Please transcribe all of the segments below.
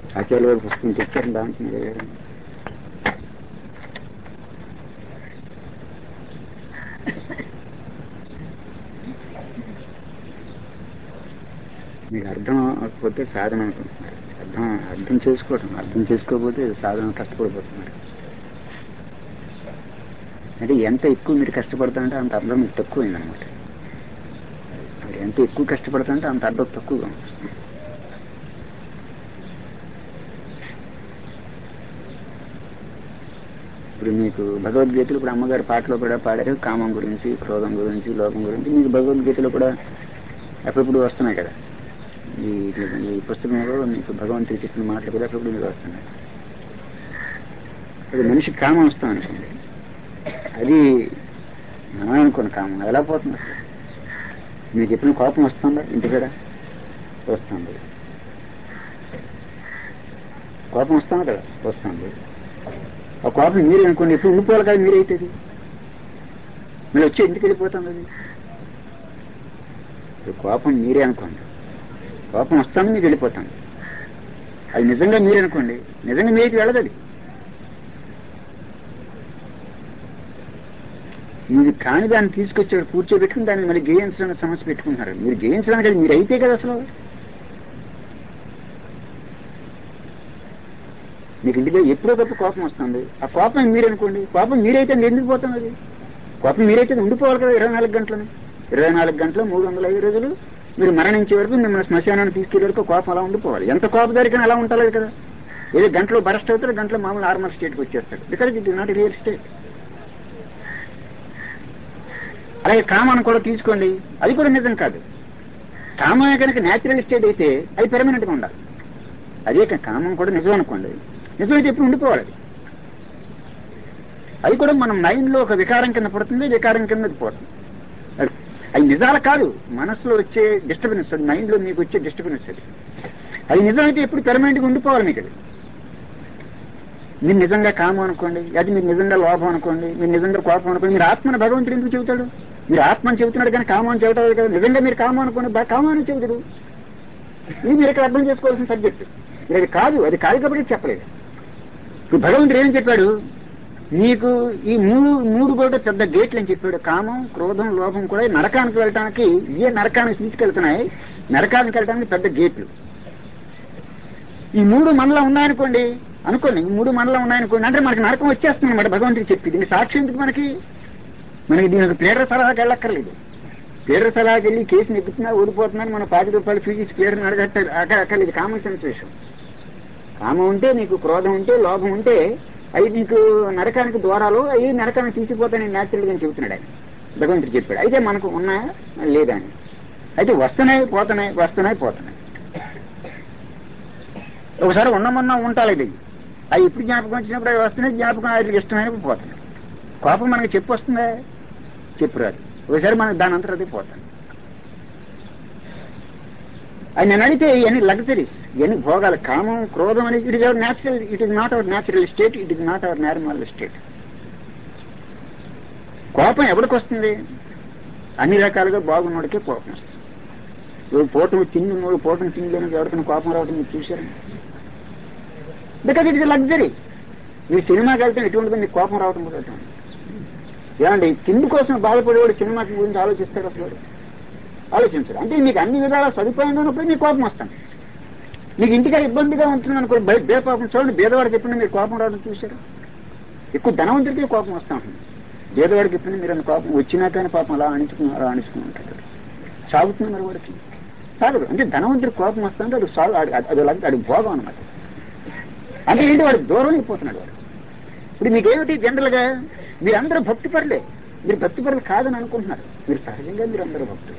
ఆచార్య గారు పుస్తకం తెచ్చారు దాంట్లో మీకు అర్థం అవ్వకపోతే సాధన అనుకుంటున్నారు అర్థం అర్థం చేసుకోవటం అర్థం చేసుకోకపోతే సాధన కష్టపడిపోతున్నారు అంటే ఎంత ఎక్కువ మీరు కష్టపడతారంటే అంత అర్థం మీకు తక్కువైందనమాట మీరు ఎంత ఎక్కువ కష్టపడతారంటే అంత అర్థం తక్కువగా ఉంటుంది ఇప్పుడు మీకు భగవద్గీతలో ఇప్పుడు అమ్మగారి పాటలో కూడా పాడారు కామం గురించి క్రోధం గురించి లోకం గురించి మీకు భగవద్గీతలో కూడా అప్పుడప్పుడు వస్తున్నాయి కదా ఈ ఈ పుస్తకంలో మీకు భగవంతుడు చెప్పిన మాటలు కూడా అప్పుడప్పుడు మీకు వస్తున్నాయి అది మనిషి కామం వస్తాం అనుకోండి అది మనం అనుకోండి కామం ఎలా పోతుంది అసలు మీకు చెప్పిన కోపం వస్తుందా ఇంటికాడ వస్తుంది కోపం వస్తాం కదా వస్తుంది ఆ కోపం మీరే అనుకోండి ఎప్పుడు ఉండిపోవాలి కదా మీరైతుంది మీరు వచ్చి ఎందుకు వెళ్ళిపోతుంది అది ఇప్పుడు కోపం మీరే అనుకోండి కోపం వస్తాను మీకు వెళ్ళిపోతాను అది నిజంగా మీరే అనుకోండి నిజంగా మీకు వెళ్ళదు అది మీరు కాని దాన్ని తీసుకొచ్చాడు కూర్చోబెట్టుకుని దాన్ని మళ్ళీ జయించడానికి సమస్య పెట్టుకుంటున్నారు మీరు జయించడానికి అది మీరు అయితే కదా అసలు మీకు ఇంటికి ఎప్పుడో గొప్ప కోపం వస్తుంది ఆ కోపం మీరు అనుకోండి కోపం మీరైతే ఎందుకు పోతుంది అది కోపం మీరైతే ఉండిపోవాలి కదా ఇరవై నాలుగు గంటలని ఇరవై నాలుగు గంటలు మూడు వందల ఐదు రోజులు మీరు మరణించే వరకు మిమ్మల్ని శ్మశానాన్ని తీసుకెళ్లే వరకు కోపం అలా ఉండిపోవాలి ఎంత కోపదారికైనా అలా ఉంటలేదు కదా ఏదో గంటలో బరస్ట్ అవుతారు గంటలో మామూలు నార్మల్ స్టేట్కి వచ్చేస్తాడు because it is not real state అలాగే కామాన్ని కూడా తీసుకోండి అది కూడా నిజం కాదు కామమే కనుక న్యాచురల్ స్టేట్ అయితే అది పెర్మనెంట్ గా ఉండాలి అదే కా- కామం కూడా నిజం అనుకోండి నిజమైతే ఎప్పుడు ఉండిపోవాలి అది. అది కూడా మన మైండ్ లో ఒక వికారం కింద పడుతుంది వికారం కింద అది పోతుంది అది అది నిజాలు కాదు మనసులో వచ్చే డిస్టర్బెన్స్ అది మైండ్ లో మీకు వచ్చే డిస్టర్బెన్స్ అది అది నిజమైతే ఎప్పుడు పెర్మనెంట్ గా ఉండిపోవాలి మీకు అది మీరు నిజంగా కామం అనుకోండి అది మీరు నిజంగా లోభం అనుకోండి మీరు నిజంగా కోపం అనుకోండి మీరు ఆత్మను భగవంతుడు ఎందుకు చెబుతాడు మీరు ఆత్మని చెబుతున్నాడు కానీ కామం అని చెబుతాడు కదా నిజంగా మీరు కామం అనుకోండి బా- కామం అని చెబుతాడు ఇది మీరు ఇక్కడ అర్థం చేసుకోవాల్సిన సబ్జెక్ట్ మీరు అది కాదు అది కాదు కాబట్టి చెప్పలేదు ఇప్పుడు భగవంతుడు ఏం చెప్పాడు నీకు ఈ మూడు మూడు కూడా పెద్ద గేట్లు అని చెప్పాడు కామం క్రోధం లోభం కూడా ఈ నరకానికి వెళ్ళటానికి ఏ నరకానికి తీసుకెళ్తున్నాయి నరకానికి వెళ్ళటానికి పెద్ద గేట్లు ఈ మూడు మనలో ఉన్నాయనుకోండి అనుకోండి ఈ మూడు మనలో ఉన్నాయనుకోండి అంటే మనకి నరకం వచ్చేస్తుంది అనమాట భగవంతుడికి చెప్పి దీనికి సాక్షి ఎందుకు మనకి మనకి దీనికి ప్లేడర్ సలహాకి వెళ్ళక్కర్లేదు ప్లేడర్ సలహాకి వెళ్ళి కేసు నెక్కుతున్నా ఓడిపోతున్నాను మన పాతి రూపాయలు ఫీజు ప్లేడర్ని అడగట్ట అక్క- అక్కర్లేదు కామన్ సెన్స్ విషయం కామం ఉంటే నీకు క్రోధం ఉంటే లోభం ఉంటే అవి నీకు నరకానికి ద్వారాలు అవి నరకానికి తీసుకుపోతాయని న్యాచురల్ గా చెబుతున్నాడు ఆయన భగవంతుడు చెప్పాడు అయితే మనకు ఉన్నాయా లేదా అని అయితే వస్తున్నాయి పోతున్నాయి వస్తున్నాయి పోతున్నాయి ఒకసారి ఉన్నమన్నా ఉంటాలి ఇది అవి ఇప్పుడు జ్ఞాపకం వచ్చినప్పుడు అవి వస్తున్నాయి జ్ఞాపకం అది ఇష్టమైనప్పుడు పోతున్నాయి కోపం మనకి చెప్పు వస్తుందా చెప్పు రాదు ఒకసారి మనకు దాని అంతా అది పోతాను అది నేను అడిగితే ఇవన్నీ లగ్జరీస్ ఇవన్నీ భోగాలు కామం క్రోధం అనేది it is our natural it is not our natural state it is not our normal state కోపం ఎవరికి వస్తుంది అన్ని రకాలుగా బాగున్నోడికే కోపం వస్తుంది ఇప్పుడు పోటం తిండి ఉన్నోడు పోటం తిండి లేని ఎవరికైనా కోపం రావడం మీరు చూశారు బికాజ్ ఇట్ ఇస్ లగ్జరీ మీరు సినిమాకి వెళ్తే ఎటువంటిది మీకు కోపం రావడం కూడా ఎటువంటి. ఏమండి తిండి కోసం బాధపడేవాడు సినిమాకి గురించి ఆలోచిస్తాడు అసలు వాడు? ఆలోచించడు అంటే మీకు అన్ని విధాల సదుపాయం ఉన్నప్పుడు మీకు కోపం వస్తాను మీకు ఇంటికాడ ఇబ్బందిగా ఉంటుంది అనుకో బయ- బేపాపం చూడండి బేదవాడికి ఎప్పుడు మీరు కోపం రావడం చూశారు ఎక్కువ ధనవంతుడికి కోపం వస్తా ఉంటుంది బేదవాడికి ఎప్పుడు మీరు అన్న కోపం వచ్చినా కానీ పాపం అలా అణిచుకుని అలా అణిచుకుని ఉంటాడు సాగుతుంది మరి వాడికి సాగదు అంటే ధనవంతుడికి కోపం వస్తుంటే అది సాగు అది అది అది- అది భోగం అనమాట అంటే ఏంటి వాడు దూరం అయిపోతున్నాడు వాడు ఇప్పుడు మీకేమిటి జనరల్ గా మీరందరూ భక్తి పరులే మీరు భక్తి పరులు కాదని అనుకుంటున్నారు మీరు సహజంగా మీరు అందరూ భక్తులు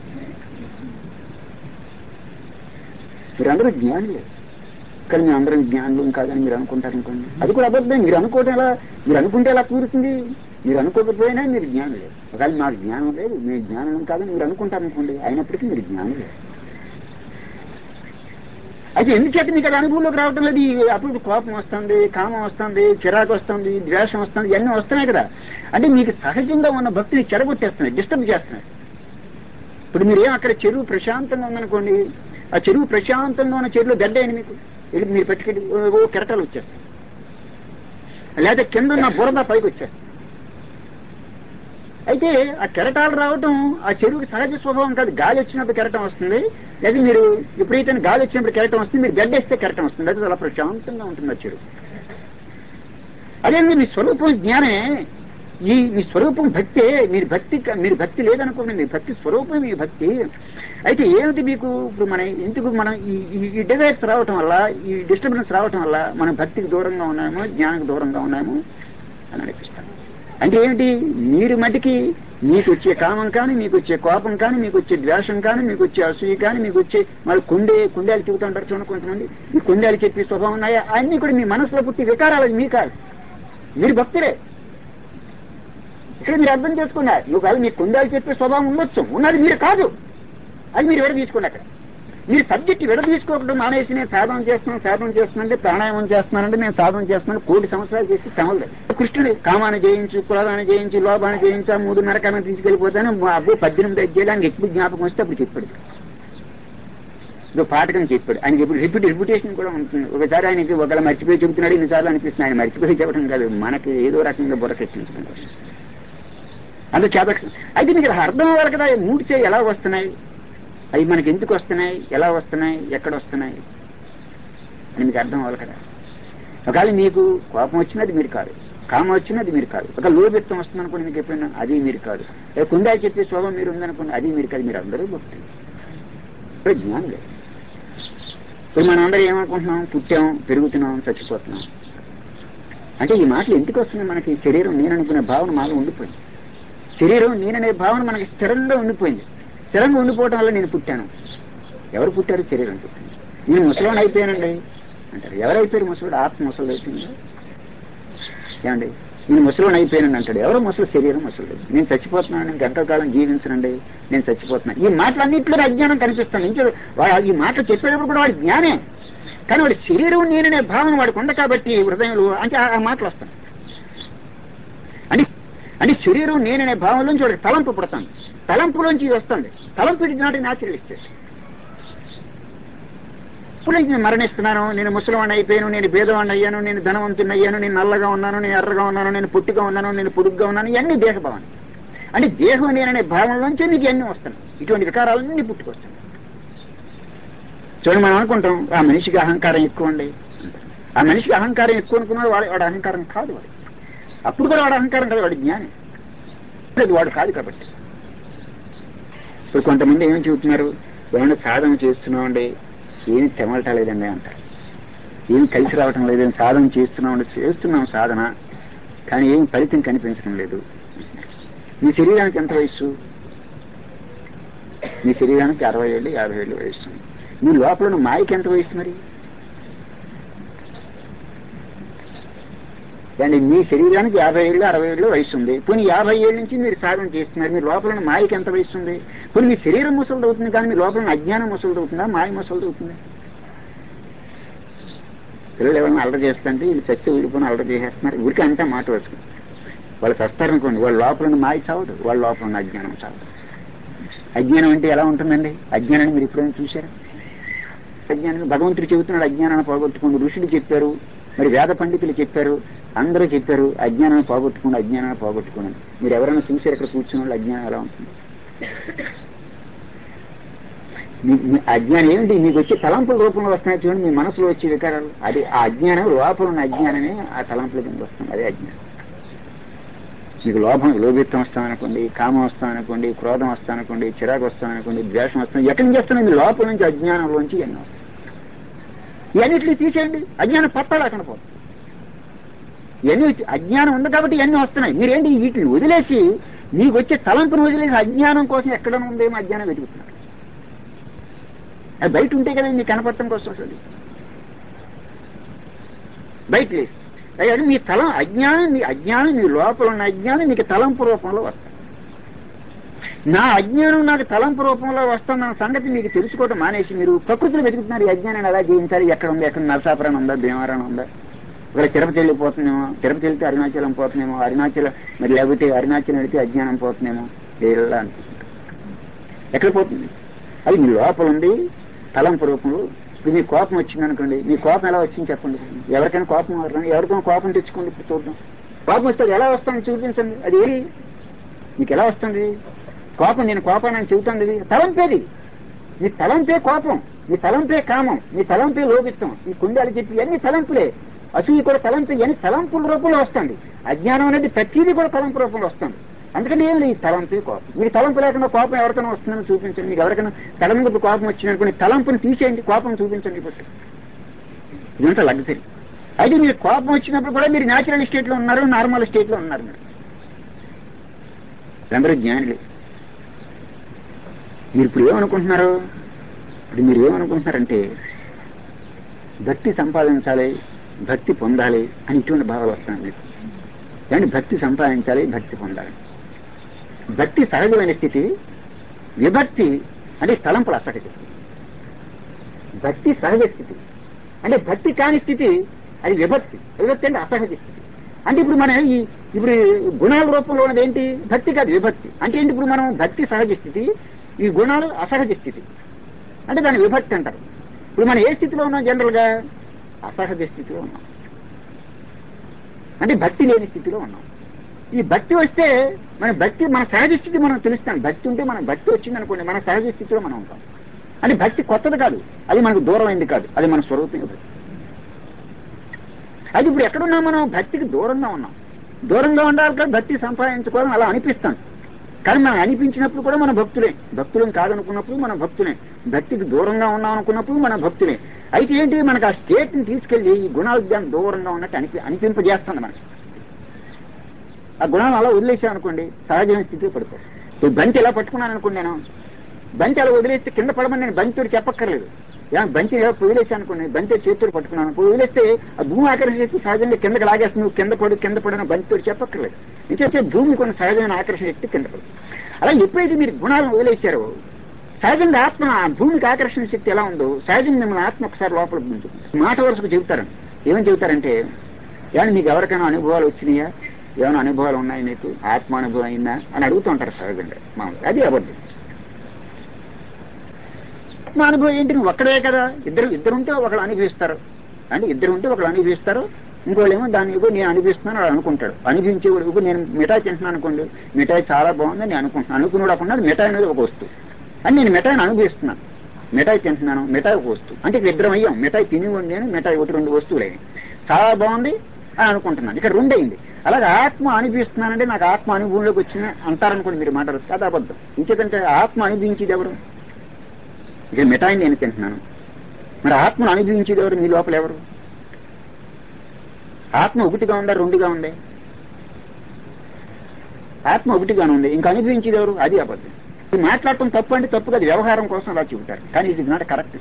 మీరందరూ జ్ఞానులే కానీ మీ అందరం జ్ఞానులు కాదని మీరు అనుకుంటారు అనుకోండి అది కూడా అబద్ధం మీరు అనుకోవడం ఎలా మీరు అనుకుంటే ఎలా కుదురుతుంది మీరు అనుకోకపోయినా మీరు జ్ఞానులే ఒకవేళ మాకు జ్ఞానం లేదు మీ జ్ఞానం కాదని మీరు అనుకుంటారు అనుకోండి అయినప్పటికీ మీరు జ్ఞానులే అయితే ఎందుచేత మీకు అది అనుభవంలోకి రావటం లేదు ఈ అప్పుడు కోపం వస్తుంది కామం వస్తుంది చిరాకు వస్తుంది ద్వేషం వస్తుంది ఇవన్నీ వస్తున్నాయి కదా అంటే మీకు సహజంగా ఉన్న భక్తిని చెడగొట్టేస్తున్నాయి డిస్టర్బ్ చేస్తున్నాయి ఇప్పుడు మీరేం అక్కడ చెరువు ప్రశాంతంగా ఉందనుకోండి ఆ చెరువు ప్రశాంతంగా ఉన్న చెరువులో గడ్డ అయింది మీకు ఇది మీరు పెట్టుకెళ్ళి ఓ కెరటాలు వచ్చేస్తాయి లేదా కింద ఉన్న బురద పైకి వచ్చేస్తాయి అయితే ఆ కెరటాలు రావటం ఆ చెరువుకి సహజ స్వభావం కాదు గాలి వచ్చినప్పుడు కెరటం వస్తుంది లేదా మీరు ఎప్పుడైతే గాలి వచ్చినప్పుడు కెరటం వస్తుంది మీరు గడ్డేస్తే కెరటం వస్తుంది అది చాలా ప్రశాంతంగా ఉంటుంది ఆ చెరువు అదే మీ స్వరూపం జ్ఞానే ఈ మీ స్వరూపం భక్తే మీరు భక్తి క- మీరు భక్తి లేదనుకోండి మీ భక్తి స్వరూపం మీ భక్తి అయితే ఏమిటి మీకు ఇప్పుడు మన ఎందుకు మనం ఈ ఈ- ఈ డిజైర్స్ రావటం వల్ల ఈ డిస్టర్బెన్స్ రావటం వల్ల మనం భక్తికి దూరంగా ఉన్నామో జ్ఞానానికి దూరంగా ఉన్నామో అని అనిపిస్తాం అంటే ఏమిటి మీరు మటుకి మీకు వచ్చే కామం కానీ మీకు వచ్చే కోపం కానీ మీకు వచ్చే ద్వేషం కానీ మీకు వచ్చే అసూయ కానీ మీకు వచ్చే మళ్ళీ కుండే కుందేలు చెబుతూ ఉంటారు చూడండి కొంతమంది ఈ కుందేలు చెప్పే స్వభావం ఉన్నాయా అన్ని కూడా మీ మనసులో పుట్టి వికారాలు అవి మీ కాదు మీరు భక్తులే ఇక్కడ మీరు అర్థం చేసుకున్నారు నువ్వు కాదు మీ కుందాలు చెప్పే స్వభావం ఉండొచ్చు ఉన్నది మీరు కాదు అది మీరు విడ తీసుకున్నట్టు మీరు సబ్జెక్ట్ విడ తీసుకోకుండా మానేసి నేను సాధన చేస్తున్నాను సాధన చేస్తున్నానంటే ప్రాణాయామం చేస్తున్నానంటే నేను సాధన చేస్తున్నాను కోటి సంవత్సరాలు చేసి సమలు కృష్ణుడు కామాన్ని జయించు కులాన్ని జయించి లోపాన్ని జయించా మూడు నరకాన్ని తీసుకెళ్లిపోతాను మా అబ్బాయి పద్దెనిమిది అధ్యాయులు ఎప్పుడు జ్ఞాపకం వస్తే అప్పుడు చెప్పాడు ఇదో పాఠకం చెప్పాడు ఆయనకి ఇప్పుడు రిపీట్ రిప్యుటేషన్ కూడా ఉంటుంది ఒకసారి ఆయనకి ఒకవేళ మర్చిపోయి చెబుతున్నాడు ఇన్నిసార్లు అనిపిస్తుంది ఆయన మర్చిపోయి చెప్పడం కాదు మనకి ఏదో రకంగా బుర్రకెక్కించడం అంత చేత అయితే మీకు అర్థం అవ్వాలి కదా ఈ మూడు చేయి ఎలా వస్తున్నాయి అవి మనకి ఎందుకు వస్తున్నాయి ఎలా వస్తున్నాయి ఎక్కడ వస్తున్నాయి అని మీకు అర్థం అవ్వాలి కదా ఒకవేళ మీకు కోపం వచ్చినది మీరు కాదు కామం వచ్చినది మీరు కాదు ఒక లోబెత్తం వస్తుంది అనుకోండి మీకు ఎప్పుడైనా అది మీరు కాదు ఏ కుందా చెప్పే స్వభావం మీరు ఉందనుకోండి అది మీరు కాదు మీరు అందరూ భక్తులు ఇప్పుడు జ్ఞానం లేదు ఇప్పుడు మనం అందరూ ఏమనుకుంటున్నాం పుట్టాం పెరుగుతున్నాం చచ్చిపోతున్నాం అంటే ఈ మాటలు ఎందుకు వస్తున్నాయి మనకి శరీరం నేను అనుకునే భావన మాలో ఉండిపోయింది శరీరం నేననే భావన మనకి స్థిరంగా ఉండిపోయింది స్థిరంగా ఉండిపోవడం వల్ల నేను పుట్టాను ఎవరు పుట్టారు శరీరం పుట్టింది నేను ముసలాన్ని అయిపోయానండి అంటారు ఎవరైపోయారు ముసలుడు ఆత్మ ముసలు అయిపోయిందా ఏమండి నేను ముసలిని అయిపోయానని అంటాడు ఎవరో ముసలి శరీరం ముసలి నేను చచ్చిపోతున్నాను నేను గంట కాలం జీవించనండి నేను చచ్చిపోతున్నాను ఈ మాటలన్నింటిలో అజ్ఞానం కనిపిస్తాను ఇంకా వాడు ఈ మాటలు చెప్పేటప్పుడు కూడా వాడి జ్ఞానే కానీ వాడి శరీరం నేననే భావన వాడికి ఉంది కాబట్టి హృదయంలో అంటే ఆ- ఆ మాటలు వస్తాయి అంటే అంటే శరీరం నేననే భావంలోంచి వాడికి తలంపు పుడతాను తలంపులోంచి ఇది వస్తుంది తలంపు ఇట్ నాట్ న్యాచురలిస్టెడ్ ఇప్పుడు నేను మరణిస్తున్నాను నేను ముసలివాణ్ణి అయిపోయాను నేను భేదవాణ్ణి అయ్యాను నేను ధనవంతుని అయ్యాను నేను నల్లగా ఉన్నాను నేను ఎర్రగా ఉన్నాను నేను పొట్టిగా ఉన్నాను నేను పొడుగ్గా ఉన్నాను ఇవన్నీ దేహభావన అంటే దేహం నేననే భావనలోంచి నీకు ఇవన్నీ వస్తాయి ఇటువంటి వికారాలన్నీ పుట్టుకొస్తాయి చూడండి మనం అనుకుంటాం ఆ మనిషికి అహంకారం ఎక్కువ అండి ఆ మనిషికి అహంకారం ఎక్కువ అనుకున్నాడు వాడు వాడు అహంకారం కాదు వాడు అప్పుడు కూడా వాడు అహంకారం కాదు వాడు జ్ఞాని అది వాడు కాదు కాబట్టి ఇప్పుడు కొంతమంది ఏమి చెబుతున్నారు ఏమైనా సాధన చేస్తున్నామండి ఏమి తెమలటం లేదండి అంటారు ఏం కలిసి రావటం లేదని సాధన చేస్తున్నామండి చేస్తున్నాం సాధన కానీ ఏం ఫలితం కనిపించడం లేదు మీ శరీరానికి ఎంత వయస్సు మీ శరీరానికి అరవై ఏళ్ళు యాభై ఏళ్ళు వయస్సు మీ లోపల ఉన్న మాయకి ఎంత వయస్సు మరి అండి మీ శరీరానికి యాభై ఏళ్ళు అరవై ఏళ్ళు వయసు ఉంది పోనీ యాభై ఏళ్ళ నుంచి మీరు సాధన చేస్తున్నారు మీ లోపల ఉన్న మాయకి ఎంత వయసు ఉంది పోనీ మీ శరీరం ముసలిది అవుతుంది కానీ మీ లోపల ఉన్న అజ్ఞానం ముసలిది అవుతుందా మాయ ముసలిది అవుతుంది పిల్లలు ఎవరైనా అల్లరి చేస్తుంటే వీళ్ళు చచ్చి ఊడిపోయిన అల్లరి చేసేస్తున్నారు ఊరికి అంతా మాట వచ్చు వాళ్ళు చస్తారనుకోండి వాళ్ళ లోపల ఉన్న మాయ చావదు వాళ్ళ లోపల ఉన్న అజ్ఞానం చావదు అజ్ఞానం అంటే ఎలా ఉంటుందండి అజ్ఞానాన్ని మీరు ఎప్పుడైనా చూశారా అజ్ఞానం భగవంతుడు చెబుతున్నాడు అజ్ఞానాన్ని పోగొట్టుకుని ఋషులు చెప్పారు మరి వేద పండితులు చెప్పారు అందరూ చెప్పారు అజ్ఞానాన్ని పోగొట్టుకుని అజ్ఞానాన్ని పోగొట్టుకుని మీరు ఎవరైనా చూసారు ఇక్కడ కూర్చున్న వాళ్ళు అజ్ఞానం ఎలా ఉంటుంది మీ- మీ అజ్ఞానం ఏమిటి మీకు వచ్చే తలంపుల రూపంలో వస్తున్నాయి చూడండి మీ మనసులో వచ్చే వికారాలు అది ఆ అజ్ఞానం లోపల ఉన్న అజ్ఞానమే ఆ తలంపుల కింద వస్తుంది అదే అజ్ఞానం మీకు లోభం లోభిత్వం వస్తామనుకోండి కామం వస్తామనుకోండి క్రోధం వస్తామనుకోండి చిరాకు వస్తామనుకోండి ద్వేషం వస్తాం ఎక్కడి నుంచి వస్తున్నాయి మీ లోపల నుంచి అజ్ఞానంలోంచి ఇవన్నీ వస్తాయి ఇవన్నిటిని తీసేయండి అజ్ఞానం పత్తాలు అక్కడ పోతుంది ఇవన్నీ వచ్చి- అజ్ఞానం ఉంది కాబట్టి ఇవన్నీ వస్తున్నాయి మీరేంటి వీటిని వదిలేసి మీకు వచ్చే తలంపును వదిలేసి అజ్ఞానం కోసం ఎక్కడ ఉందేమో అజ్ఞానం వెతుకుతున్నారు అది బయట ఉంటే కదా మీకు కనపడటం కోసం వస్తుంది బయట లేదు అయ్యా మీ తలం అజ్ఞానం మీ అజ్ఞానం మీ లోపల ఉన్న అజ్ఞానం మీకు తలంపు రూపంలో వస్తుంది నా అజ్ఞానం నాకు తలంపు రూపంలో వస్తున్న సంగతి మీకు తెలుసుకోవడం మానేసి మీరు ప్రకృతిలో వెతుకుతున్నారు ఈ అజ్ఞానాన్ని ఎలా జయించాలి ఎక్కడ ఉంది ఎక్కడ నరసాపురం ఉందా భీమవరం ఉందా ఒకవేళ తిరుపతి వెళ్ళిపోతుందేమో తిరుపతి వెళ్తే అరుణాచలం పోతుందేమో అరుణాచలం మరి లేకపోతే అరుణాచలం వెళ్తే అజ్ఞానం పోతుందేమో ఇలా అనుకుంటున్నారు ఎక్కడ పోతుంది అది మీ లోపల ఉంది తలంపు రూపంలో ఇప్పుడు మీ కోపం వచ్చింది అనుకోండి మీ కోపం ఎలా వచ్చింది చెప్పండి ఎవరికైనా కోపం వస్తుంది ఎవరికైనా కోపం తెచ్చుకోండి ఇప్పుడు చూద్దాం కోపం వస్తే అది ఎలా వస్తుంది చూపించండి అది ఏది మీకు ఎలా వస్తుంది కోపం నేను కోపాన్ని అని చెబుతుంది ఇది తలంపేది మీ తలంపే కోపం మీ తలంపే కామం మీ తలంపే లోపిస్తాం ఈ కుండాలు చెప్పి అన్ని తలంపులే అసూయి కూడా తలంపు అని తలంపుల రూపంలో వస్తుంది అజ్ఞానం అనేది ప్రతిదీ కూడా తలంపు రూపంలో వస్తుంది అందుకని ఏమి లేదు, ఈ తలంపే కోపం మీకు తలంపు లేకుండా కోపం ఎవరికైనా వస్తుందని చూపించండి మీకు ఎవరికైనా తలంపు కోపం వచ్చిననుకోండి తలంపుని తీసేయండి కోపం చూపించండి ఇప్పుడు ఇదంతా లగ్జరీ అయితే మీరు కోపం వచ్చినప్పుడు కూడా మీరు న్యాచురల్ స్టేట్ లో ఉన్నారు నార్మల్ స్టేట్ లో ఉన్నారు మీరు అందరూ జ్ఞానులు మీరు ఇప్పుడు ఏమనుకుంటున్నారు ఇప్పుడు మీరు ఏమనుకుంటున్నారంటే భక్తి సంపాదించాలి భక్తి పొందాలి అని ఇటువంటి భావాలు వస్తాయి మీకు కానీ భక్తి సంపాదించాలి భక్తి పొందాలి భక్తి సహజమైన స్థితి విభక్తి అంటే తలంపుల అసహజ స్థితి భక్తి సహజ స్థితి అంటే భక్తి కాని స్థితి అది విభక్తి విభక్తి అంటే అసహజ స్థితి అంటే ఇప్పుడు మన ఈ ఇప్పుడు ఈ గుణాల రూపంలో ఉన్నది ఏంటి భక్తి కాదు విభక్తి అంటే ఏంటి ఇప్పుడు మనం భక్తి సహజ స్థితి ఈ గుణాలు అసహజ స్థితి అంటే దాన్ని విభక్తి అంటారు ఇప్పుడు మనం ఏ స్థితిలో ఉన్నాం జనరల్ గా అసహజ స్థితిలో ఉన్నాం అంటే భక్తి లేని స్థితిలో ఉన్నాం ఈ భక్తి వస్తే మన భక్తి మన సహజ స్థితి మనం తెలుస్తాం భక్తి ఉంటే మన భక్తి వచ్చింది అనుకోండి మన సహజ స్థితిలో మనం ఉంటాం అంటే భక్తి కొత్తది కాదు అది మనకు దూరం అయింది కాదు అది మన స్వరూపం భక్తి అది ఇప్పుడు ఎక్కడున్నాం మనం భక్తికి దూరంగా ఉన్నాం దూరంగా ఉండాలి కదా భక్తి సంపాదించుకోవాలని అలా అనిపిస్తాం కానీ మనం అనిపించినప్పుడు కూడా మన భక్తులే భక్తులం కాదనుకున్నప్పుడు మన భక్తులే భక్తికి దూరంగా ఉన్నాం అనుకున్నప్పుడు మన భక్తులే అయితే ఏంటి మనకు ఆ స్టేట్ ని తీసుకెళ్లి ఈ గుణాలు దాన్ని దూరంగా ఉన్నట్టు అనిపి అనిపింపజేస్తుంది మనకి ఆ గుణాలు అలా వదిలేసాం అనుకోండి సహజమైన స్థితిలో పడిపోయి ఈ బంతి ఎలా పట్టుకున్నాను అనుకోండి నేను బంతి అలా వదిలేస్తే కింద పడమని నేను బంతితో చెప్పక్కర్లేదు ఏమో బంతి ఎలా వదిలేసాను అనుకోండి బంతి చేతులు పట్టుకున్నాను వదిలేస్తే ఆ భూమి ఆకర్షణ శక్తి సహజంగా కిందకి లాగేస్తుంది నువ్వు కింద పడు కింద పడు అని బంతితో చెప్పక్కర్లేదు ఇంకేస్తే భూమి కొన్ని సహజమైన ఆకర్షణ శక్తి కింద పడు అలా ఎప్పుడైతే మీరు గుణాలను వదిలేశారో సహజంగా ఆత్మ ఆ భూమికి ఆకర్షణ శక్తి ఎలా ఉందో సహజంగా మిమ్మల్ని ఆత్మ ఒకసారి లోపలికి ముందుకు మాట వరుసకు చెబుతారు ఏమని చెబుతారంటే ఏమన్నా మీకు ఎవరికైనా అనుభవాలు వచ్చినాయా ఏమైనా అనుభవాలు ఉన్నాయి మీకు ఆత్మ అనుభవం అయిందా అని అడుగుతూ ఉంటారు సహజంగా మామూలుగా అది అబద్ధం ఆత్మ అనుభవం ఏంటి నువ్వు ఒక్కడే కదా ఇద్దరు ఇద్దరు ఉంటే ఒకళ్ళు అనుభవిస్తారు అంటే ఇద్దరు ఉంటే ఒకళ్ళు అనుభవిస్తారు ఇంకోళ్ళు ఏమో దాన్ని ఇగో నేను అనిపిస్తున్నాను వాడు అనుకుంటాడు అనిపించేవాడు ఇగో నేను మిఠాయి తింటున్నాను అనుకోండి మిఠాయి చాలా బాగుందని నేను అనుకుంటున్నాను అనుకున్నాడు అప్పుడు మిఠాయి అనేది ఒక వస్తువు అని నేను మిఠాయిని అనుభవిస్తున్నాను మిఠాయి తింటున్నాను మిఠాయి ఒక వస్తువు అంటే ఇక్కడ ఇద్దరం అయ్యాం మిఠాయి తిని నేను మిఠాయి ఒకటి రెండు వస్తువులు అయినాయి చాలా బాగుంది అని అనుకుంటున్నాను ఇక్కడ రెండు అయింది అలాగే ఆత్మ అనిపిస్తున్నానంటే నాకు ఆత్మ అనుభవంలోకి వచ్చిన అంటారనుకోండి మీరు మాట్లాడదు అది అబద్ధం ఇంకేదంటే ఆత్మ అనుభవించేది ఎవరు ఇక మిఠాయిని నేను తింటున్నాను మరి ఆత్మను అనుభవించేది ఎవరు మీ లోపల ఎవరు ఆత్మ ఒకటిగా ఉందా రెండుగా ఉంది ఆత్మ ఒకటిగానే ఉంది ఇంకా అనుభవించేది ఎవరు అది అబద్ధం ఇది మాట్లాడటం తప్పు అంటే తప్పు కాదు వ్యవహారం కోసం అలా చెబుతారు కానీ ఇది నాట్ కరెక్ట్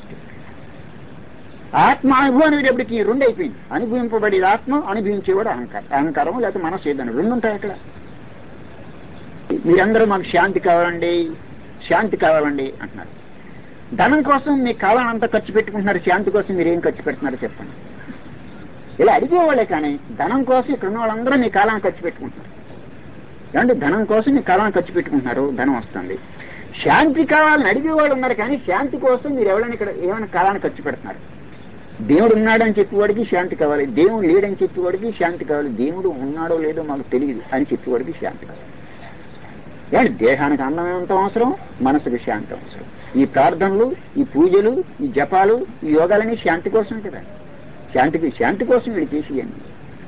ఆత్మ అనుభవం అనేటప్పటికి రెండు అయిపోయింది అనుభవింపబడేది ఆత్మ అనుభవించేవాడు అహంకారం అహంకారం లేకపోతే మనసు ఏదైనా రెండు ఉంటాయి అక్కడ మీరందరూ మాకు శాంతి కావాలండి శాంతి కావాలండి అంటున్నారు ధనం కోసం మీ కాలం అంతా ఖర్చు పెట్టుకుంటున్నారు శాంతి కోసం మీరు ఏం ఖర్చు పెడుతున్నారో చెప్పండి ఇలా అడిగేవాళ్ళే కానీ ధనం కోసం ఇక్కడ ఉన్న వాళ్ళందరూ మీ కాలాన్ని ఖర్చు పెట్టుకుంటున్నారు ఏమంటే ధనం కోసం మీ కాలాన్ని ఖర్చు పెట్టుకుంటున్నారు ధనం వస్తుంది శాంతి కావాలని అడిగేవాళ్ళు ఉన్నారు కానీ శాంతి కోసం మీరు ఎవరైనా ఇక్కడ ఏమైనా కాలాన్ని ఖర్చు పెడుతున్నారు దేవుడు ఉన్నాడని చెప్పేవాడికి శాంతి కావాలి దేవుడు లేడని చెప్పేవాడికి శాంతి కావాలి దేవుడు ఉన్నాడో లేదో మాకు తెలియదు అని చెప్పేవాడికి శాంతి కావాలి ఏమంటే దేహానికి అన్నం ఎంత అవసరం మనసుకి శాంతి అవసరం ఈ ప్రార్థనలు ఈ పూజలు ఈ జపాలు ఈ యోగాలన్నీ శాంతి కోసం కదా శాంతికి శాంతి కోసం వీళ్ళు చేసేయండి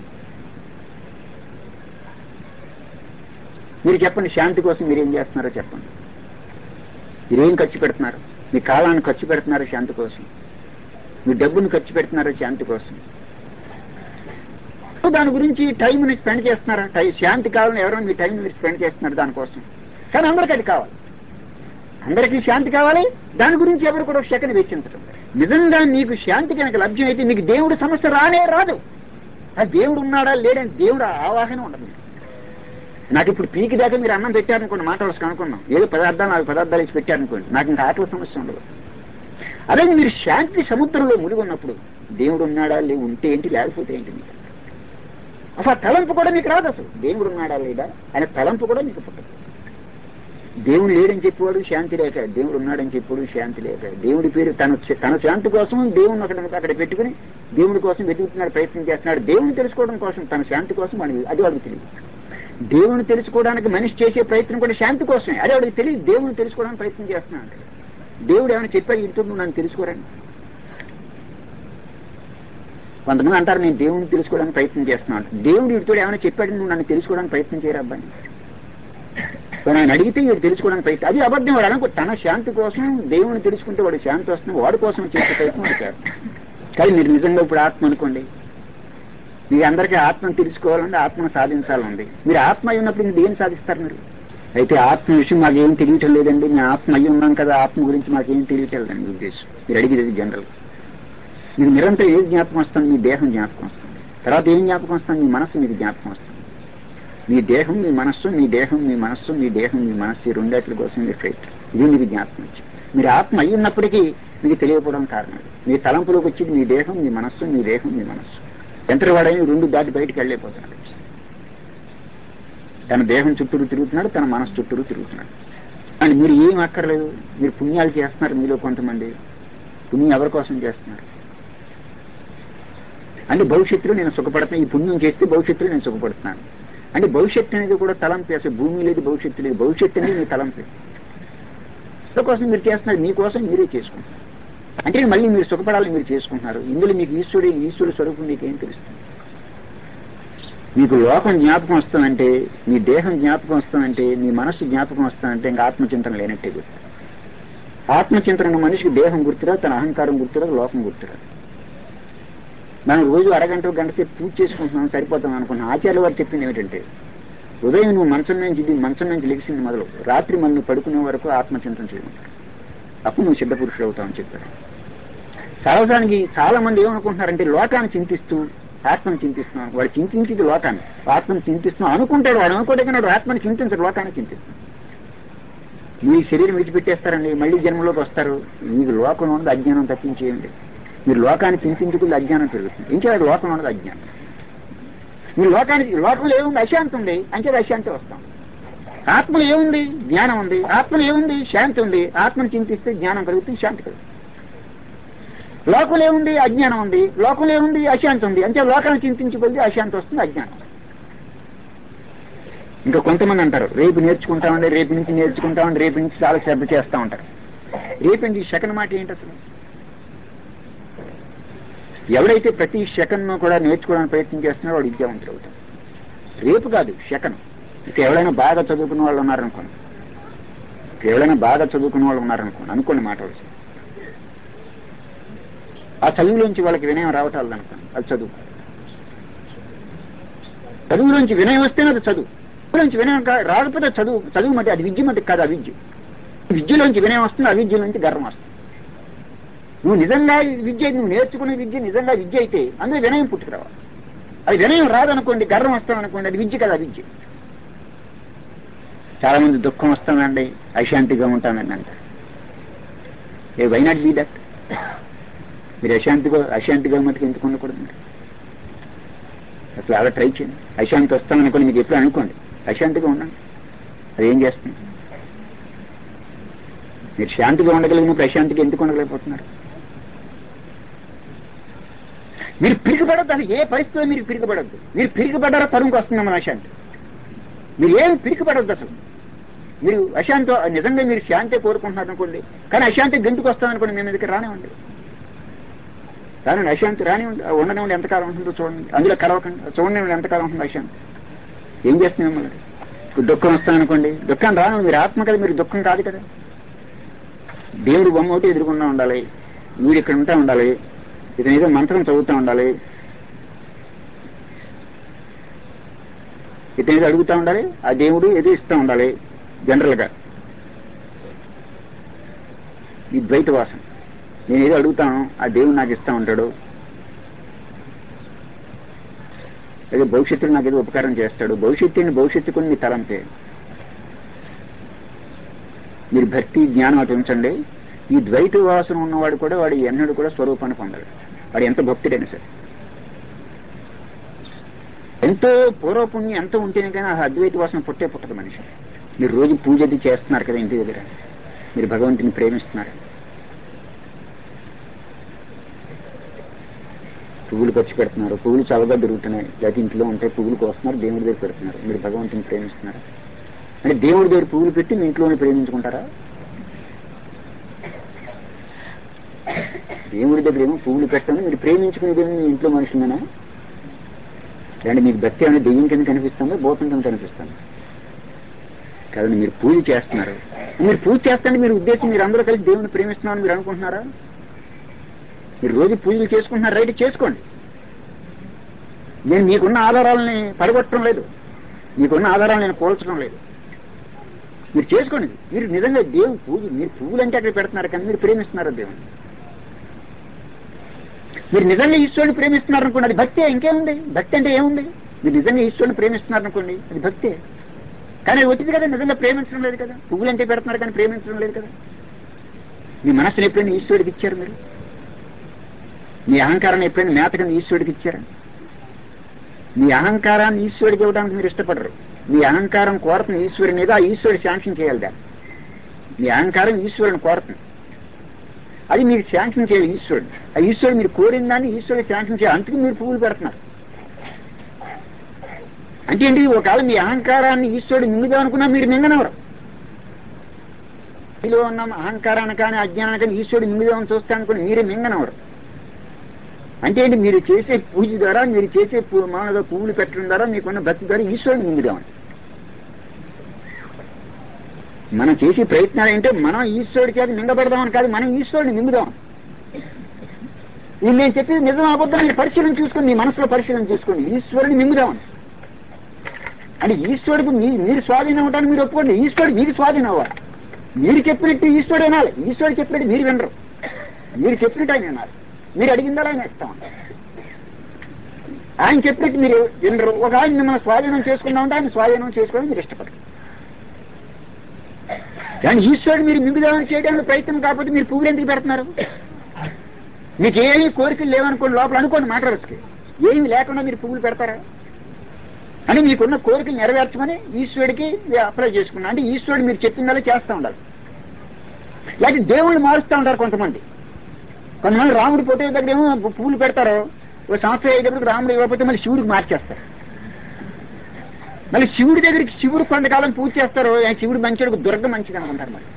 మీరు చెప్పండి శాంతి కోసం మీరు ఏం చేస్తున్నారో చెప్పండి మీరేం ఖర్చు పెడుతున్నారు మీ కాలాన్ని ఖర్చు పెడుతున్నారు శాంతి కోసం మీ డబ్బును ఖర్చు పెడుతున్నారు శాంతి కోసం దాని గురించి టైంని స్పెండ్ చేస్తున్నారా టై శాంతి కావాలని ఎవరైనా మీ టైం మీరు స్పెండ్ చేస్తున్నారు దానికోసం కానీ అందరికీ అది కావాలి అందరికీ శాంతి కావాలి దాని గురించి ఎవరు కూడా సెకండ్ వెచ్చించడం నిజంగా నీకు శాంతి కనుక లభ్యం అయితే నీకు దేవుడి సమస్య రానే రాదు ఆ దేవుడు ఉన్నాడా లేడని దేవుడు ఆవాహన ఉండదు నాకు ఇప్పుడు పీకి దాకా మీరు అన్నం పెట్టారనుకోండి మాట వరుసకు అనుకున్నాం ఏదో పదార్థాలు నాలుగు పదార్థాలు వేసి పెట్టారనుకోండి నాకు ఇంకా ఆకలి సమస్య ఉండదు అదే మీరు శాంతి సముద్రంలో మునిగి ఉన్నప్పుడు దేవుడు ఉన్నాడా లే ఉంటే ఏంటి లేకపోతే ఏంటి మీకు అసలు ఆ తలంపు కూడా మీకు రాదు అసలు దేవుడు ఉన్నాడా లేదా ఆయన తలంపు కూడా మీకు పుట్టదు దేవుడు లేడని చెప్పేవాడు శాంతి లేక దేవుడు ఉన్నాడని చెప్పాడు శాంతి లేక దేవుడి పేరు తన తన శాంతి కోసం దేవుడిని అక్కడ అక్కడ పెట్టుకుని దేవుడి కోసం వెతుకుతున్నాడు ప్రయత్నం చేస్తున్నాడు దేవుని తెలుసుకోవడం కోసం తన శాంతి కోసం వాడికి అది వాడికి తెలియదు దేవుని తెలుసుకోవడానికి మనిషి చేసే ప్రయత్నం కూడా శాంతి కోసమే అదే వాడికి తెలియదు దేవుని తెలుసుకోవడానికి ప్రయత్నం చేస్తున్నాడు దేవుడు ఏమైనా చెప్పాడు ఇంట్లో నువ్వు నన్ను తెలుసుకోరని కొంతమంది అంటారు నేను దేవుని తెలుసుకోవడానికి ప్రయత్నం చేస్తున్నాను దేవుడు వీడితో ఏమైనా చెప్పాడు నువ్వు నన్ను తెలుసుకోవడానికి ప్రయత్నం చేయరు అబ్బాయి మరి ఆయన అడిగితే వీడు తెలుసుకోవడానికి ప్రయత్నం అది అబద్ధం వాడు అనుకో తన శాంతి కోసం దేవుని తెలుసుకుంటే వాడు శాంతి వస్తుంది వాడి కోసం చేసే ప్రయత్నం వాడు కాదు కానీ మీరు నిజంగా ఇప్పుడు ఆత్మ అనుకోండి మీ అందరికీ ఆత్మను తెలుసుకోవాలంటే ఆత్మను సాధించాలండి మీరు ఆత్మ అయి ఉన్నప్పుడు మీరు ఏం సాధిస్తారు మీరు అయితే ఆత్మ విషయం మాకేం తెలియటం లేదండి మేము ఆత్మ అయి ఉన్నాం కదా ఆత్మ గురించి మాకేం తెలియటం లేదండి మీ ఉద్దేశం మీరు అడిగేది జనరల్ మీకు నిరంతరం ఏది జ్ఞాపకం వస్తుంది మీ దేహం జ్ఞాపకం వస్తుంది తర్వాత ఏం జ్ఞాపకం వస్తుంది మీ మనస్సు మీకు జ్ఞాపకం వస్తుంది మీ దేహం మీ మనస్సు మీ దేహం మీ మనస్సు మీ దేహం మీ మనస్సు ఈ రెండాట్ల కోసం మీరు ప్రయత్నం ఇది మీకు జ్ఞాపకం వచ్చింది మీరు ఆత్మ అయి ఉన్నప్పటికీ మీకు తెలియకపోవడం కారణం మీ తలంపులోకి వచ్చింది మీ దేహం మీ మనస్సు మీ దేహం మీ మనస్సు ఎంతవాడైనా రెండు దాటి బయటికి వెళ్ళిపోతున్నాడు తన దేహం చుట్టూరు తిరుగుతున్నాడు తన మనస్సు చుట్టూరు తిరుగుతున్నాడు అని మీరు ఏం అక్కర్లేదు మీరు పుణ్యాలు చేస్తున్నారు మీలో కొంతమంది పుణ్యం ఎవరి కోసం చేస్తున్నారు అంటే భవిష్యత్తులో నేను సుఖపడుతున్నాను ఈ పుణ్యం చేస్తే భవిష్యత్తులో నేను సుఖపడుతున్నాను అంటే భవిష్యత్తు అనేది కూడా తలంపే అసలు భూమి లేదు భవిష్యత్తు లేదు భవిష్యత్తు అనేది మీ తలంపే కోసం మీరు చేస్తున్నారు మీకోసం మీరే చేసుకుంటున్నారు అంటే మళ్ళీ మీరు సుఖపడాలని మీరు చేసుకుంటున్నారు ఇందులో మీకు ఈశ్వరుడు ఈశ్వరుడు స్వరూపం మీకు ఏం తెలుస్తుంది మీకు లోకం జ్ఞాపకం వస్తుందంటే మీ దేహం జ్ఞాపకం వస్తుందంటే మీ మనస్సు జ్ఞాపకం వస్తుందంటే ఇంకా ఆత్మచింతన లేనట్టే గుర్తు ఆత్మచింతన మనిషికి దేహం గుర్తురా తన అహంకారం గుర్తురా లోకం గుర్తురా మనం రోజు అరగంట గంట సేపు పూజ చేసుకుంటున్నాం సరిపోతాం అనుకున్నాం ఆచార్య వారు చెప్పింది ఏమిటంటే ఉదయం నువ్వు మంచం నుంచి ఇది మంచం నుంచి లెగిసింది మొదలు రాత్రి మళ్ళీ నువ్వు పడుకునే వరకు ఆత్మచింతన చేయమంటారు అప్పుడు నువ్వు సిద్ధ పురుషుడు అవుతావని చెప్పారు సర్వసానికి చాలా మంది ఏమనుకుంటున్నారంటే లోకాన్ని చింతిస్తూ ఆత్మను చింతిస్తున్నాను వాడు చింతించేది లోకాన్ని ఆత్మను చింతిస్తున్నాను అనుకుంటాడు వాడు అనుకోటే కానీ వాడు ఆత్మని చింతించడు లోకాన్ని చింతిస్తున్నాడు మీ శరీరం విడిచిపెట్టేస్తారండి మళ్ళీ జన్మలోకి వస్తారు మీకు లోకంలో ఉన్నది అజ్ఞానం తప్పించేయండి మీరు లోకాన్ని చింతించుకుంటే అజ్ఞానం పెరుగుతుంది ఇంకేది లోకంలో ఉన్నది అజ్ఞానం మీ లోకానికి లోకంలో ఏముంది అశాంతి ఉంది అంచేది అశాంతి వస్తాం ఆత్మలో ఏముంది జ్ఞానం ఉంది ఆత్మలో ఏముంది శాంతి ఉంది ఆత్మను చింతిస్తే జ్ఞానం కలుగుతుంది శాంతి కలుగుతుంది లోకంలో ఏముంది అజ్ఞానం ఉంది లోకంలో ఏముంది అశాంతి ఉంది అంటే లోకాన్ని చింతించబోతే అశాంతి వస్తుంది అజ్ఞానం ఇంకా కొంతమంది అంటారు రేపు నేర్చుకుంటామండి రేపు నుంచి నేర్చుకుంటామండి రేపు నుంచి చాలా శ్రద్ధ చేస్తా ఉంటారు రేపు నుంచి సెకండ్ మాట ఏంటి అసలు ఎవడైతే ప్రతి సెకండ్ను కూడా నేర్చుకోవడానికి ప్రయత్నం చేస్తున్నారో వాడు విద్యావంతుడు అవుతాడు రేపు కాదు సెకండ్ ఇక ఎవరైనా బాగా చదువుకున్న వాళ్ళు ఉన్నారనుకోండి ఇక ఎవరైనా బాగా చదువుకున్న వాళ్ళు ఉన్నారనుకోండి అనుకోండి మాట వలసి ఆ చదువులోంచి వాళ్ళకి వినయం రావటాలు అనుకోండి అది చదువు చదువులోంచి వినయం వస్తేనే అది చదువు చదువులోంచి వినయం కా- రాకపోతే చదువు చదువు మధ్య అది విద్య మధ్య కాదు అవిద్య విద్యలోంచి వినయం వస్తుంది అవిద్యలోంచి గర్వం వస్తుంది నువ్వు నిజంగా ఈ విద్య నువ్వు నేర్చుకునే విద్య నిజంగా విద్య అయితే అందులో వినయం పుట్టుకురావాలి అది వినయం రాదనుకోండి గర్వం వస్తామనుకోండి అది విద్య కదా విద్య చాలా మంది దుఃఖం వస్తానండి అశాంతిగా ఉంటానండి అంటారు ఏ వై నాట్ బీ దట్ మీరు అశాంతిగా అశాంతిగా మటుకు ఎందుకు ఉండకూడదు మీరు? అసలు అలా ట్రై చేయండి అశాంతి వస్తామనుకోండి మీకు ఎప్పుడు అనుకోండి అశాంతిగా ఉండండి అది ఏం చేస్తుంది మీరు శాంతిగా ఉండగలిగినప్పుడు అశాంతిగా ఎందుకు ఉండగలిగిపోతున్నారు మీరు పిరిగిపడద్దు అది ఏ పరిస్థితిలో మీరు పిరిగిపడద్దు మీరు పిరిగిపడ్డారో తరుముకు వస్తుంది మన అశాంతి మీరు ఏం పిరిగిపడద్దు అసలు మీరు అశాంతి నిజంగా మీరు శాంతి కోరుకుంటున్నారు అనుకోండి కానీ అశాంతి గెంతుకు వస్తామనుకోండి మేము దగ్గర రానివ్వండి రానివ్వండి అశాంతి రానివ్వండి ఆ ఉండనివ్వండి ఎంతకాలం ఉంటుందో చూడండి అందులో కలవకండి చూడండి ఎంతకాలం ఉంటుంది అశాంతి ఏం చేస్తుంది మిమ్మల్ని ఇప్పుడు దుఃఖం వస్తామనుకోండి దుఃఖం రాను మీరు ఆత్మ కదా మీరు దుఃఖం కాదు కదా దేవుడు బొమ్మ ఒకటి ఎదురుకుండా ఉండాలి మీరు ఇక్కడ ఉంటా ఉండాలి ఇతను ఏదో మంత్రం చదువుతూ ఉండాలి ఇతను ఏదో అడుగుతూ ఉండాలి ఆ దేవుడు ఏదో ఇస్తూ ఉండాలి జనరల్ గా ఈ ద్వైత వాసన నేను ఏదో అడుగుతాను ఆ దేవుడు నాకు ఇస్తా ఉంటాడు ఏదో భవిష్యత్తులో నాకు ఏదో ఉపకారం చేస్తాడు భవిష్యత్తుని భవిష్యత్తు కొన్ని మీ తలంపే మీరు భక్తి జ్ఞానం అటు ఉంచండి ఈ ద్వైత వాసన ఉన్నవాడు కూడా వాడు ఎన్నడూ కూడా స్వరూపాన్ని పొందడు వాడు ఎంత భక్తుడైనా సరే ఎంతో పూర్వపుణ్యం ఎంత ఉంటేనే కానీ ఆ అద్వైత వాసన పుట్టే పుట్టదు మనిషి మీరు రోజు పూజ అది చేస్తున్నారు కదా ఇంటి దగ్గర మీరు భగవంతుని ప్రేమిస్తున్నారు పువ్వులు ఖర్చు పెడుతున్నారు పువ్వులు చవగా దొరుకుతున్నాయి లేకపోతే ఇంట్లో ఉంటాయి పువ్వులు కోస్తున్నారు దేవుడి దగ్గర పెడుతున్నారు మీరు భగవంతుని ప్రేమిస్తున్నారు అంటే దేవుడి దగ్గర పువ్వులు పెట్టి మీ ఇంట్లోనే ప్రేమించుకుంటారా దేవుడి దగ్గర ఏమో పువ్వులు పెట్టండి మీరు ప్రేమించుకునేది మీ ఇంట్లో మనుషులనా లేదంటే మీకు భక్తి అనేది దెయ్యం కింద కనిపిస్తుందో భూతం కింద కనిపిస్తుంది కాబట్టి మీరు పూజ చేస్తున్నారు మీరు పూజ చేస్తుంటే మీరు ఉద్దేశం మీరు అందరూ కలిసి దేవుని ప్రేమిస్తున్నారని మీరు అనుకుంటున్నారా మీరు రోజు పూజలు చేసుకుంటున్నారు రైట్ చేసుకోండి నేను మీకున్న ఆధారాలని పడగొట్టడం లేదు మీకున్న ఆధారాలను నేను పోల్చడం లేదు మీరు చేసుకోండి మీరు నిజంగా దేవుని పూజ మీరు పువ్వులు అంటే అక్కడ పెడుతున్నారు కానీ మీరు ప్రేమిస్తున్నారు దేవుని మీరు నిజంగా ఈశ్వరుని ప్రేమిస్తున్నారు అనుకోండి అది భక్తే ఇంకేముంది భక్తి అంటే ఏముంది మీరు నిజంగా ఈశ్వరుని ప్రేమిస్తున్నారు అనుకోండి అది భక్తే కానీ అది వచ్చింది కదా నిజంగా ప్రేమించడం లేదు కదా పువ్వులు అంటే పెడుతున్నారు కానీ ప్రేమించడం లేదు కదా మీ మనసుని ఎప్పుడైనా ఈశ్వరుడికి ఇచ్చారు మీరు మీ అహంకారాన్ని ఎప్పుడైనా మేతకని ఈశ్వరుడికి ఇచ్చారా మీ అహంకారాన్ని ఈశ్వరుడికి ఇవ్వడానికి మీరు ఇష్టపడరు మీ అహంకారం కోరతున్న ఈశ్వరుని మీద ఆ ఈశ్వరుడు శాంక్షన్ చేయాలి దాన్ని మీ అహంకారం ఈశ్వరుని కోరతుంది అది మీరు శాంక్షన్ చేయాలి ఈశ్వరుడు ఆ ఈశ్వరుడు మీరు కోరిన దాన్ని ఈశ్వరుడు శాంక్షన్ చేయాలి అందుకు మీరు పువ్వులు పెడుతున్నారు అంటే ఏంటి ఒకవేళ మీ అహంకారాన్ని ఈశ్వరుడు మింగుదాం అనుకున్నా మీరు మింగనవరు మీలో ఉన్న అహంకారాన్ని కానీ అజ్ఞానాన్ని కానీ ఈశ్వరుడు మింగుదామని చూస్తే అనుకుని మీరే మింగనవరు అంటే ఏంటి మీరు చేసే పూజ ద్వారా మీరు చేసే పూ- మామూలుగా పువ్వులు పెట్టడం ద్వారా మీకున్న భక్తి ద్వారా ఈశ్వరుని మింగుదామని మనం చేసే ప్రయత్నాలు ఏంటంటే మనం ఈశ్వరుడి చేత మింగబడదామని కాదు మనం ఈశ్వరుని మింగుదాం ఇది నేను చెప్పేది నిజం అబద్ధం మీరు పరిశీలన చూసుకొని మీ మనసులో పరిశీలన చూసుకోండి ఈశ్వరుని మింగుదామని అంటే ఈశ్వరుడికి మీ మీరు స్వాధీనం అవడానికి మీరు ఒప్పుకోండి ఈశ్వరుడు మీకు స్వాధీనం అవ్వాలి మీరు చెప్పినట్టు ఈశ్వరుడు వినాలి ఈశ్వరుడు చెప్పినట్టు మీరు వినరు మీరు చెప్పినట్టు ఆయన వినాలి మీరు అడిగిందా ఆయన ఇస్తాం ఆయన చెప్పినట్టు మీరు వినరు ఒక ఆయన మిమ్మల్ని స్వాధీనం చేసుకుందామంటే ఆయన స్వాధీనం చేసుకోవడం మీరు ఇష్టపడరు కానీ ఈశ్వరుడు మీరు మిగుదామని చేయడానికి ప్రయత్నం కాకపోతే మీరు పువ్వులు ఎందుకు పెడుతున్నారు మీకు ఏమి కోరికలు లేవనుకోండి లోపల అనుకోండి మాట్లాడచ్చు ఏమి లేకుండా మీరు పువ్వులు పెడతారా అని మీకున్న కోరికలు నెరవేర్చమని ఈశ్వరుడికి అప్లై చేసుకున్నా అంటే ఈశ్వరుడు మీరు చెప్పిందల్లా చేస్తూ ఉండాలి లేకపోతే దేవుళ్ళు మారుస్తూ ఉంటారు కొంతమంది కొంతమంది రాముడి ఫోటో దగ్గర ఏమో పువ్వులు పెడతారు ఒక సంవత్సరం అయ్యేటప్పుడు రాముడు ఇవ్వకపోతే మళ్ళీ శివుడికి మార్చేస్తారు మళ్ళీ శివుడి దగ్గరికి శివుడు కొంతకాలం పూజ చేస్తారు ఆ శివుడు మంచిడు దుర్గ మంచిది అనుకుంటారు మరి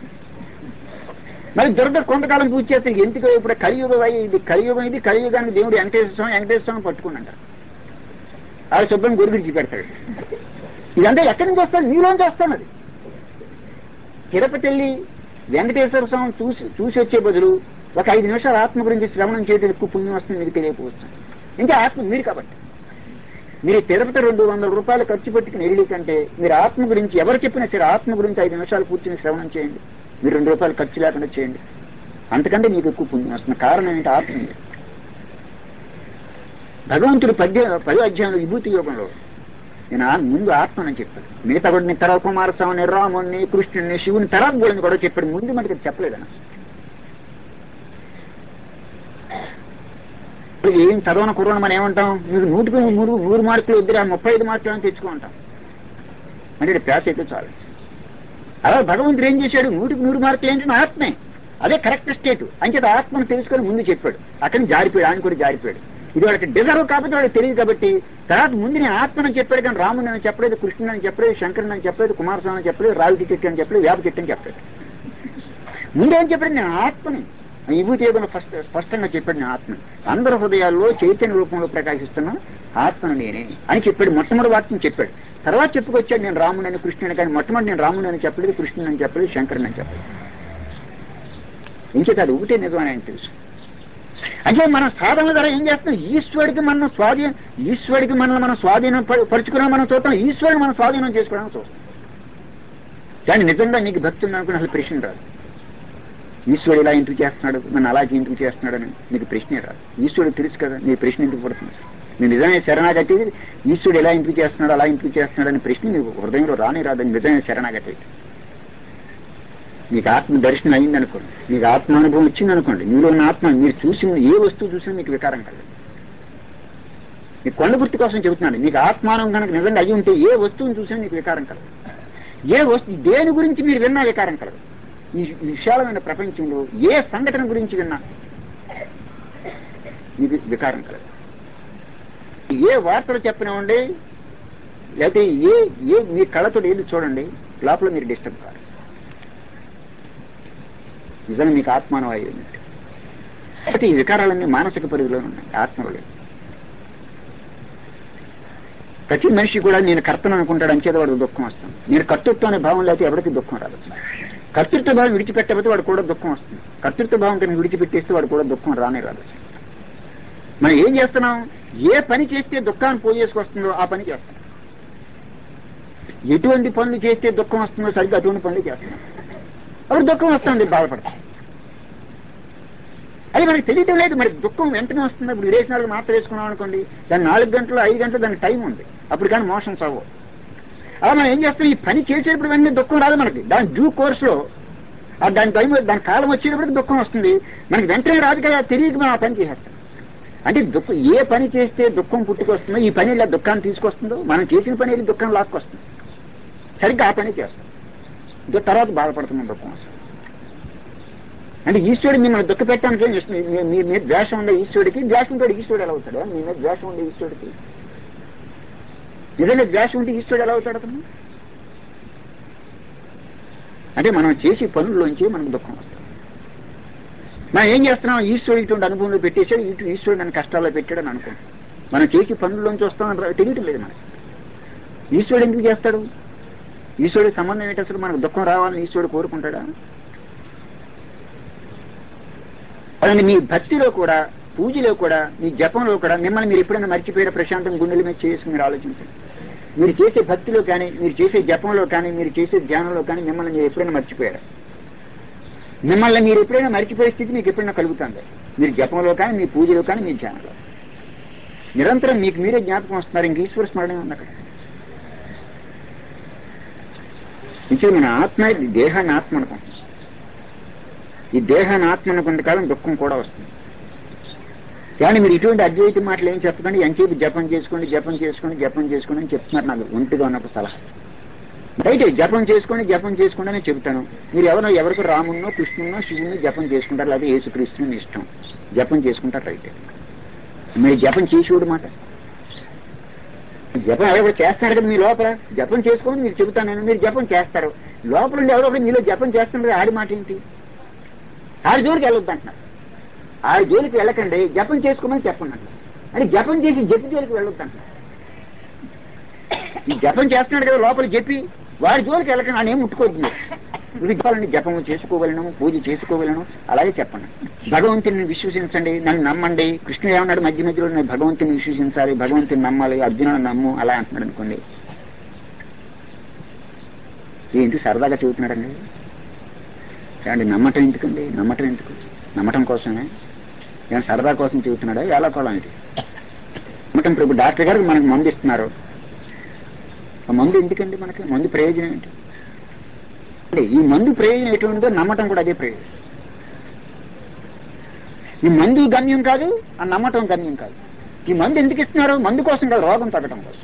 మరి దుర్గ కొంతకాలం పూజ చేస్తే ఎందుకు ఇప్పుడు కలియుగం అయ్యి ఇది కలియుగం ఇది కలియుగానికి దేవుడు వెంకటేశ్వర స్వామి వెంకటేశ్వర స్వామి పట్టుకున్నాడు ఆవిడ శుభ్రం గురి గురించి పెడతాడు ఇదంతా ఎక్కడి నుంచి వస్తుంది నీలోంచి వస్తాను అది తిరుపతి వెళ్ళి వెంకటేశ్వర స్వామి చూసి చూసి వచ్చే బదులు ఒక ఐదు నిమిషాలు ఆత్మ గురించి శ్రవణం చేయడం ఎక్కువ పుణ్యం వస్తుంది మీకు తెలియకపోవచ్చు ఇంకా ఆత్మ మీరు కాబట్టి మీరు తిరుపతి రెండు వందల రూపాయలు ఖర్చు పెట్టుకుని వెళ్ళి కంటే మీరు ఆత్మ గురించి ఎవరు చెప్పినా సరే ఆత్మ గురించి ఐదు నిమిషాలు కూర్చుని శ్రవణం చేయండి మీరు రెండు రూపాయలు ఖర్చు లేకుండా చేయండి అంతకంటే మీకు ఎక్కువ పుణ్యం వస్తుంది కారణం ఏంటి ఆత్మ ఇది. భగవంతుడు పద్య పది అధ్యాయంలో విభూతి యోగంలో నేను ఆ- ముందు ఆత్మని చెప్పాడు మిగతా కూడా నేను తర్వాత కుమారస్వామిని రాముడిని కృష్ణుడిని శివుని తర్వాత గురించి కూడా చెప్పాడు ముందు మనకి చెప్పలేదు అన్న ఇప్పుడు ఏం చదవన కుర్రని మనం ఏమంటాం మీకు నూటికి మూడు నూరు మార్కులు వద్దురా ముప్పై ఐదు మార్కులు అని తెచ్చుకుంటాం అంటే ఇది ప్యాస్ అయితే చాలు అలా భగవంతుడు ఏం చేశాడు నూటికి నూరు మార్కులు ఏంటంటే ఆత్మే అదే కరెక్ట్ స్టేట్ అంచేత ఆత్మను తెలుసుకొని ముందు చెప్పాడు అక్కడిని జారిపోయాడు ఆయన కూడా జారిపోయాడు ఇది వాడికి డిజర్వ్ కాబట్టి వాడికి తెలియదు కాబట్టి తర్వాత ముందు నేను ఆత్మని చెప్పాడు కానీ రాముని అని చెప్పలేదు కృష్ణుని అని చెప్పలేదు శంకరుని అని చెప్పలేదు కుమారస్వామి అని చెప్పలేదు రావి చెట్టు అని చెప్పలేదు వేప చెట్టు అని చెప్పలేదు ముందేం చెప్పాడు నేను ఆత్మని ఈ విభూతి యోగంలో ఫస్ట్ స్పష్టంగా చెప్పాడు నేను ఆత్మని అందరి హృదయాల్లో చైతన్య రూపంలో ప్రకాశిస్తున్న ఆత్మను నేనే అని చెప్పాడు మొట్టమొదటి వాక్యం చెప్పాడు తర్వాత చెప్పుకొచ్చాడు నేను రాముని అని కృష్ణుని కానీ మొట్టమొదటి నేను రాముని అని చెప్పలేదు కృష్ణుని అని చెప్పలేదు శంకరుని అని చెప్పలేదు ఇంకేత అది ఒకటే నిజమని ఆయన తెలుసు అంటే మన సాధన ద్వారా ఏం చేస్తున్నాం ఈశ్వరుడికి మనం స్వాధీనం ఈశ్వరుడికి మనల్ని మనం స్వాధీనం ప- పరుచుకున్నాం మనం చూస్తాం ఈశ్వరుడు మనం స్వాధీనం చేసుకోవడానికి చూస్తాం కానీ నిజంగా నీకు భక్తి ఉందనుకుని అసలు ప్రశ్న రాదు ఈశ్వరుడు ఇలా ఎందుకు చేస్తున్నాడు నన్ను అలాగే ఎందుకు చేస్తున్నాడని నీకు ప్రశ్నే రాదు ఈశ్వరుడు తెలుసు కదా నీ ప్రశ్న ఎందుకు పడుతుంది నేను నిజమే శరణాగతి ఈశ్వరుడు ఎలా ఎందుకు చేస్తున్నాడు అలా ఎందుకు చేస్తున్నాడు అనే ప్రశ్న నీకు హృదయంలో రాని రాదని నిజమే శరణాగతి నీకు ఆత్మ దర్శనం అయింది అనుకోండి నీకు ఆత్మ అనుభవం వచ్చింది అనుకోండి మీలో ఉన్న ఆత్మ మీరు చూసిన ఏ వస్తువు చూసినా మీకు వికారం కలదు మీ కొండ గుర్తు కోసం చెబుతున్నాను మీకు ఆత్మానం కనుక నిజంగా అయ్యి ఉంటే ఏ వస్తువుని చూసినా నీకు వికారం కలదు ఏ వస్తు దేని గురించి మీరు విన్నా వికారం కలదు ఈ విశాలమైన ప్రపంచంలో ఏ సంఘటన గురించి విన్నా ఇది వికారం కలదు ఏ వార్తలు చెప్పనివ్వండి లేకపోతే ఏ ఏ మీ కళ్ళతో ఏది చూడండి లోపల మీరు డిస్టర్బ్ కాదు నిజంగా మీకు ఆత్మానవాయువు ఉన్నట్టు కాబట్టి ఈ వికారాలన్నీ మానసిక పరిధిలో ఉన్నాయి ఆత్మలో లేవు ప్రతి మనిషి కూడా నేను కర్తను అనుకుంటాడు అంచేది వాడు దుఃఖం వస్తుంది నేను కర్తృత్వం అనే భావం లేకపోతే ఎవరికి దుఃఖం రాదు కర్తృత్వ భావం విడిచిపెట్టకపోతే వాడు కూడా దుఃఖం వస్తుంది కర్తృత్వ భావం కనుక విడిచిపెట్టేస్తే వాడు కూడా దుఃఖం రానే రాదు మనం ఏం చేస్తున్నాం ఏ పని చేస్తే దుఃఖాన్ని పోయేసుకొస్తుందో ఆ పని చేస్తాం ఎటువంటి పనులు చేస్తే దుఃఖం వస్తుందో సరిగ్గా అటువంటి పనులు చేస్తున్నాం అప్పుడు దుఃఖం వస్తుంది బాధపడతాం అది మనకి తెలియటం లేదు మరి దుఃఖం వెంటనే వస్తుంది ఇప్పుడు ఇరవై నాలుగు మాత్ర వేసుకున్నాం అనుకోండి దాని నాలుగు గంటలు ఐదు గంటలు దానికి టైం ఉంది అప్పుడు కానీ మోషన్ సాగు అలా మనం ఏం చేస్తాం ఈ పని చేసేటప్పుడు వెంటనే దుఃఖం రాదు మనకి దాని డ్యూ కోర్సులో ఆ దాని టైం దాని కాలం వచ్చేటప్పటికి దుఃఖం వస్తుంది మనకి వెంటనే రాదు కదా తెలియక మనం ఆ పని చేసేస్తాం అంటే దుఃఖం ఏ పని చేస్తే దుఃఖం పుట్టుకొస్తుందో ఈ పని ఇలా దుఃఖాన్ని తీసుకొస్తుందో మనం చేసిన పని వెళ్ళి దుఃఖం లాక్కొస్తుంది సరిగ్గా ఆ పని చేస్తాం ఇంకా తర్వాత బాధపడుతున్నాం దుఃఖం వస్తుంది అంటే ఈశ్వరుడు మిమ్మల్ని దుఃఖ పెట్టడానికి ఏం చేస్తుంది మీ- మీ మీద ద్వేషం ఉండే ఈశ్వరుడికి ద్వేషంతో ఈశ్వరుడు ఎలా అవుతాడు మీ మీద ద్వేషం ఉండే ఈశ్వరుడికి నిజంగా ద్వేషం ఉంటే ఈశ్వరుడు ఎలా అవుతాడు అతను అంటే మనం చేసే పనుల్లోంచి మనకు దుఃఖం వస్తుంది మనం ఏం చేస్తున్నాం ఈశ్వరుడు ఇటువంటి అనుభవంలో పెట్టేసాడు ఇటు ఈశ్వరుడు నన్ను కష్టాల్లో పెట్టాడని అనుకుంటాం మనం చేసే పనుల్లోంచి వస్తామని తెలియటం లేదు మనకి ఈశ్వరుడు ఎందుకు చేస్తాడు ఈశ్వరుడికి సంబంధం ఏంటి అసలు మనకు దుఃఖం రావాలని ఈశ్వరుడు కోరుకుంటాడా అలాగే మీ భక్తిలో కూడా పూజలో కూడా మీ జపంలో కూడా మిమ్మల్ని మీరు ఎప్పుడైనా మర్చిపోయిన ప్రశాంతం గుండెల మీద చేసుకుని మీరు ఆలోచించండి మీరు చేసే భక్తిలో కానీ మీరు చేసే జపంలో కానీ మీరు చేసే ధ్యానంలో కానీ మిమ్మల్ని మీరు ఎప్పుడైనా మర్చిపోయారు మిమ్మల్ని మీరు ఎప్పుడైనా మర్చిపోయే స్థితి మీకు ఎప్పుడైనా కలుగుతుంది మీరు జపంలో కానీ మీ పూజలో కానీ మీ ధ్యానంలో నిరంతరం మీకు మీరే జ్ఞాపకం వస్తున్నారు ఇంక ఈశ్వర స్మరణే ఉంది అక్కడ ఇది మన ఆత్మ ఈ దేహాన్ని ఆత్మ అనుకుంటుంది ఈ దేహాన్ని ఆత్మ అనుకున్న కాలం దుఃఖం కూడా వస్తుంది కానీ మీరు ఇటువంటి అద్వైత మాటలు ఏం చెప్పకండి ఎంతసేపు జపం చేసుకోండి జపం చేసుకోండి జపం చేసుకోండి అని చెప్తున్నారు నాకు ఒంటిగా ఉన్నప్పుడు సలహా రైట్ జపం చేసుకోండి జపం చేసుకోండి అని చెప్తాను మీరు ఎవరో ఎవరికి రామున్నో కృష్ణున్నో శివుని జపం చేసుకుంటారు లేదా యేసుక్రీస్తుని మీ ఇష్టం జపం చేసుకుంటారు రైట్ మీరు జపం చేసేవాడు మాట జపం ఎవరో ఒకడు చేస్తాడు కదా మీ లోపల జపం చేసుకోండి మీరు చెబుతాను నేను మీరు జపం చేస్తారు లోపల ఉండి ఎవరో ఒకడు మీలో జపం చేస్తున్నారు కదా, ఆడి మాట ఏంటి ఆడి జోలికి వెళ్ళొద్దు అంటున్నారు ఆడి జోలికి వెళ్ళకండి జపం చేసుకోమని చెప్పండి అంటున్నారు. అంటే జపం చేసి జపి జోలికి వెళ్ళొద్దు అంటున్నారు ఈ జపం చేస్తున్నాడు కదా లోపల చెప్పి వాడి జోలికి వెళ్ళకండి అని ఏం ముట్టుకోవద్దు మీరు. ఇది చెప్పాలండి జపం చేసుకోగలను పూజ చేసుకోగలను అలాగే చెప్పండి భగవంతుని విశ్వసించండి నన్ను నమ్మండి కృష్ణుడు ఏమన్నాడు మధ్య మధ్యలో నేను భగవంతుని విశ్వసించాలి భగవంతుని నమ్మాలి అర్జునుడు నమ్ము అలా అంటున్నాడు అనుకోండి ఏంటి సరదాగా చెబుతున్నాడండి ఏమండి నమ్మటం ఎందుకండి నమ్మటం ఎందుకు నమ్మటం కోసమే ఏమైనా సరదా కోసం చెబుతున్నాడా ఎలా కోలం ఇది నమ్మటం ఇప్పుడు డాక్టర్ గారు మనకు మందు ఇస్తున్నారు ఆ మందు ఎందుకండి మనకి మందు ప్రయోజనం ఏంటి అంటే ఈ మందు ప్రయోజనం ఎటువంటిదో నమ్మటం కూడా అదే ప్రయోజనం ఈ మందు గమ్యం కాదు ఆ నమ్మటం గమ్యం కాదు ఈ మందు ఎందుకు ఇస్తున్నారు మందు కోసం కాదు రోగం తగ్గటం కోసం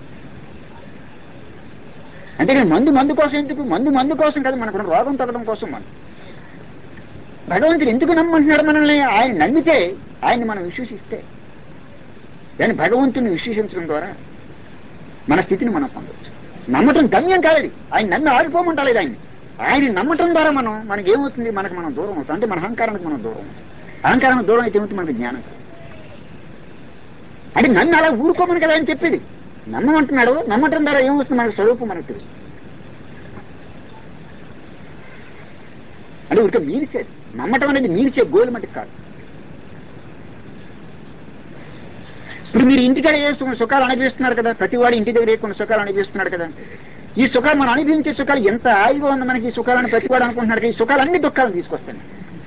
అంటే నేను మందు మందు కోసం ఎందుకు మందు మందు కోసం కాదు మనకు రోగం తగ్గడం కోసం మనం భగవంతుడు ఎందుకు నమ్మంటున్నాడు మనల్ని ఆయన నమ్మితే ఆయన్ని మనం విశ్వసిస్తే దాన్ని భగవంతుని విశ్వసించడం ద్వారా మన స్థితిని మనం పొందవచ్చు నమ్మటం గమ్యం కాదు అది. ఆయన నమ్మి ఆడిపోమంటలేదు ఆయన ఆయన నమ్మటం ద్వారా మనం మనకి ఏమవుతుంది మనకు మనం దూరం అవుతాం అంటే మన అహంకారానికి మనం దూరం అవుతాం అహంకారానికి దూరం అయితే ఏమవుతుంది మనకి జ్ఞానం కలుగుతుంది. అంటే నన్ను అలా ఊరుకోమని కదా ఆయన చెప్పేది నమ్మమంటున్నాడు నమ్మటం ద్వారా ఏమవుతుంది మనకు స్వరూపం మనకు తెలుస్తుంది అంటే ఇక మీరిసేది నమ్మటం అనేది మీరిసే గోలు మటుకు కాదు ఇప్పుడు మీరు ఇంటికాడ ఏ సు- సుఖాలు అనుభవిస్తున్నారు కదా ప్రతివాడు ఇంటి దగ్గర ఏ కొన్ని సుఖాలు అనుభవిస్తున్నాడు కదా ఈ సుఖాలు మనం అనుభవించే సుఖాలు ఎంత హాయిగా ఉంది మనకి ఈ సుఖాలను ప్రతివాడు అనుకుంటున్నాడు కదా, ఈ సుఖాలు అన్ని దుఃఖాలను తీసుకొస్తాయి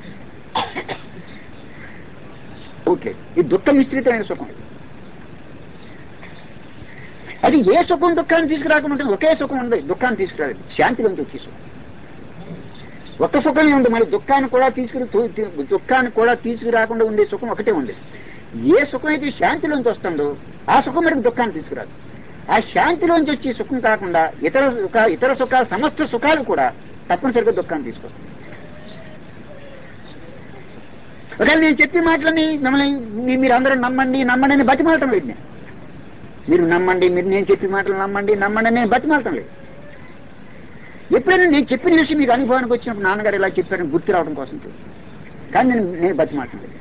ఓకే ఈ దుఃఖ మిశ్రితమైన సుఖం ఇది. అది ఏ సుఖం దుఃఖాన్ని తీసుకురాకుండా ఉంటుంది ఒకే సుఖం ఉంది దుఃఖాన్ని తీసుకురాలేదు శాంతిలోంచి వచ్చే సుఖం ఒక్క సుఖమే ఉంది మరి దుఃఖాన్ని కూడా తీసుకుని తూ- తీ- దుఃఖాన్ని కూడా తీసుకురాకుండా ఉండే సుఖం ఒకటే ఉంది ఏ సుఖం అయితే శాంతిలోంచి వస్తుందో ఆ సుఖం మనకి దుఃఖాన్ని తీసుకురాదు ఆ శాంతిలోంచి వచ్చి సుఖం కాకుండా ఇతర సుఖ ఇతర సుఖాలు సమస్త సుఖాలు కూడా తప్పనిసరిగా దుఃఖాన్ని తీసుకొస్తాయి ఒకవేళ నేను చెప్పే మాటలని మిమ్మల్ని మీ- మీరు అందరూ నమ్మండి నమ్మండి అని బతిమాలటం లేదు నేను మీరు నమ్మండి మీరు నేను చెప్పే మాటలు నమ్మండి నమ్మండి అని నేను బతిమాలటం లేదు ఎప్పుడైనా నేను చెప్పిన విషయం మీకు అనుభవానికి వచ్చినప్పుడు నాన్నగారు ఇలా చెప్పారని గుర్తు రావడం కోసం చూస్తాను. కానీ నేను నేను బతిమాలటం లేదు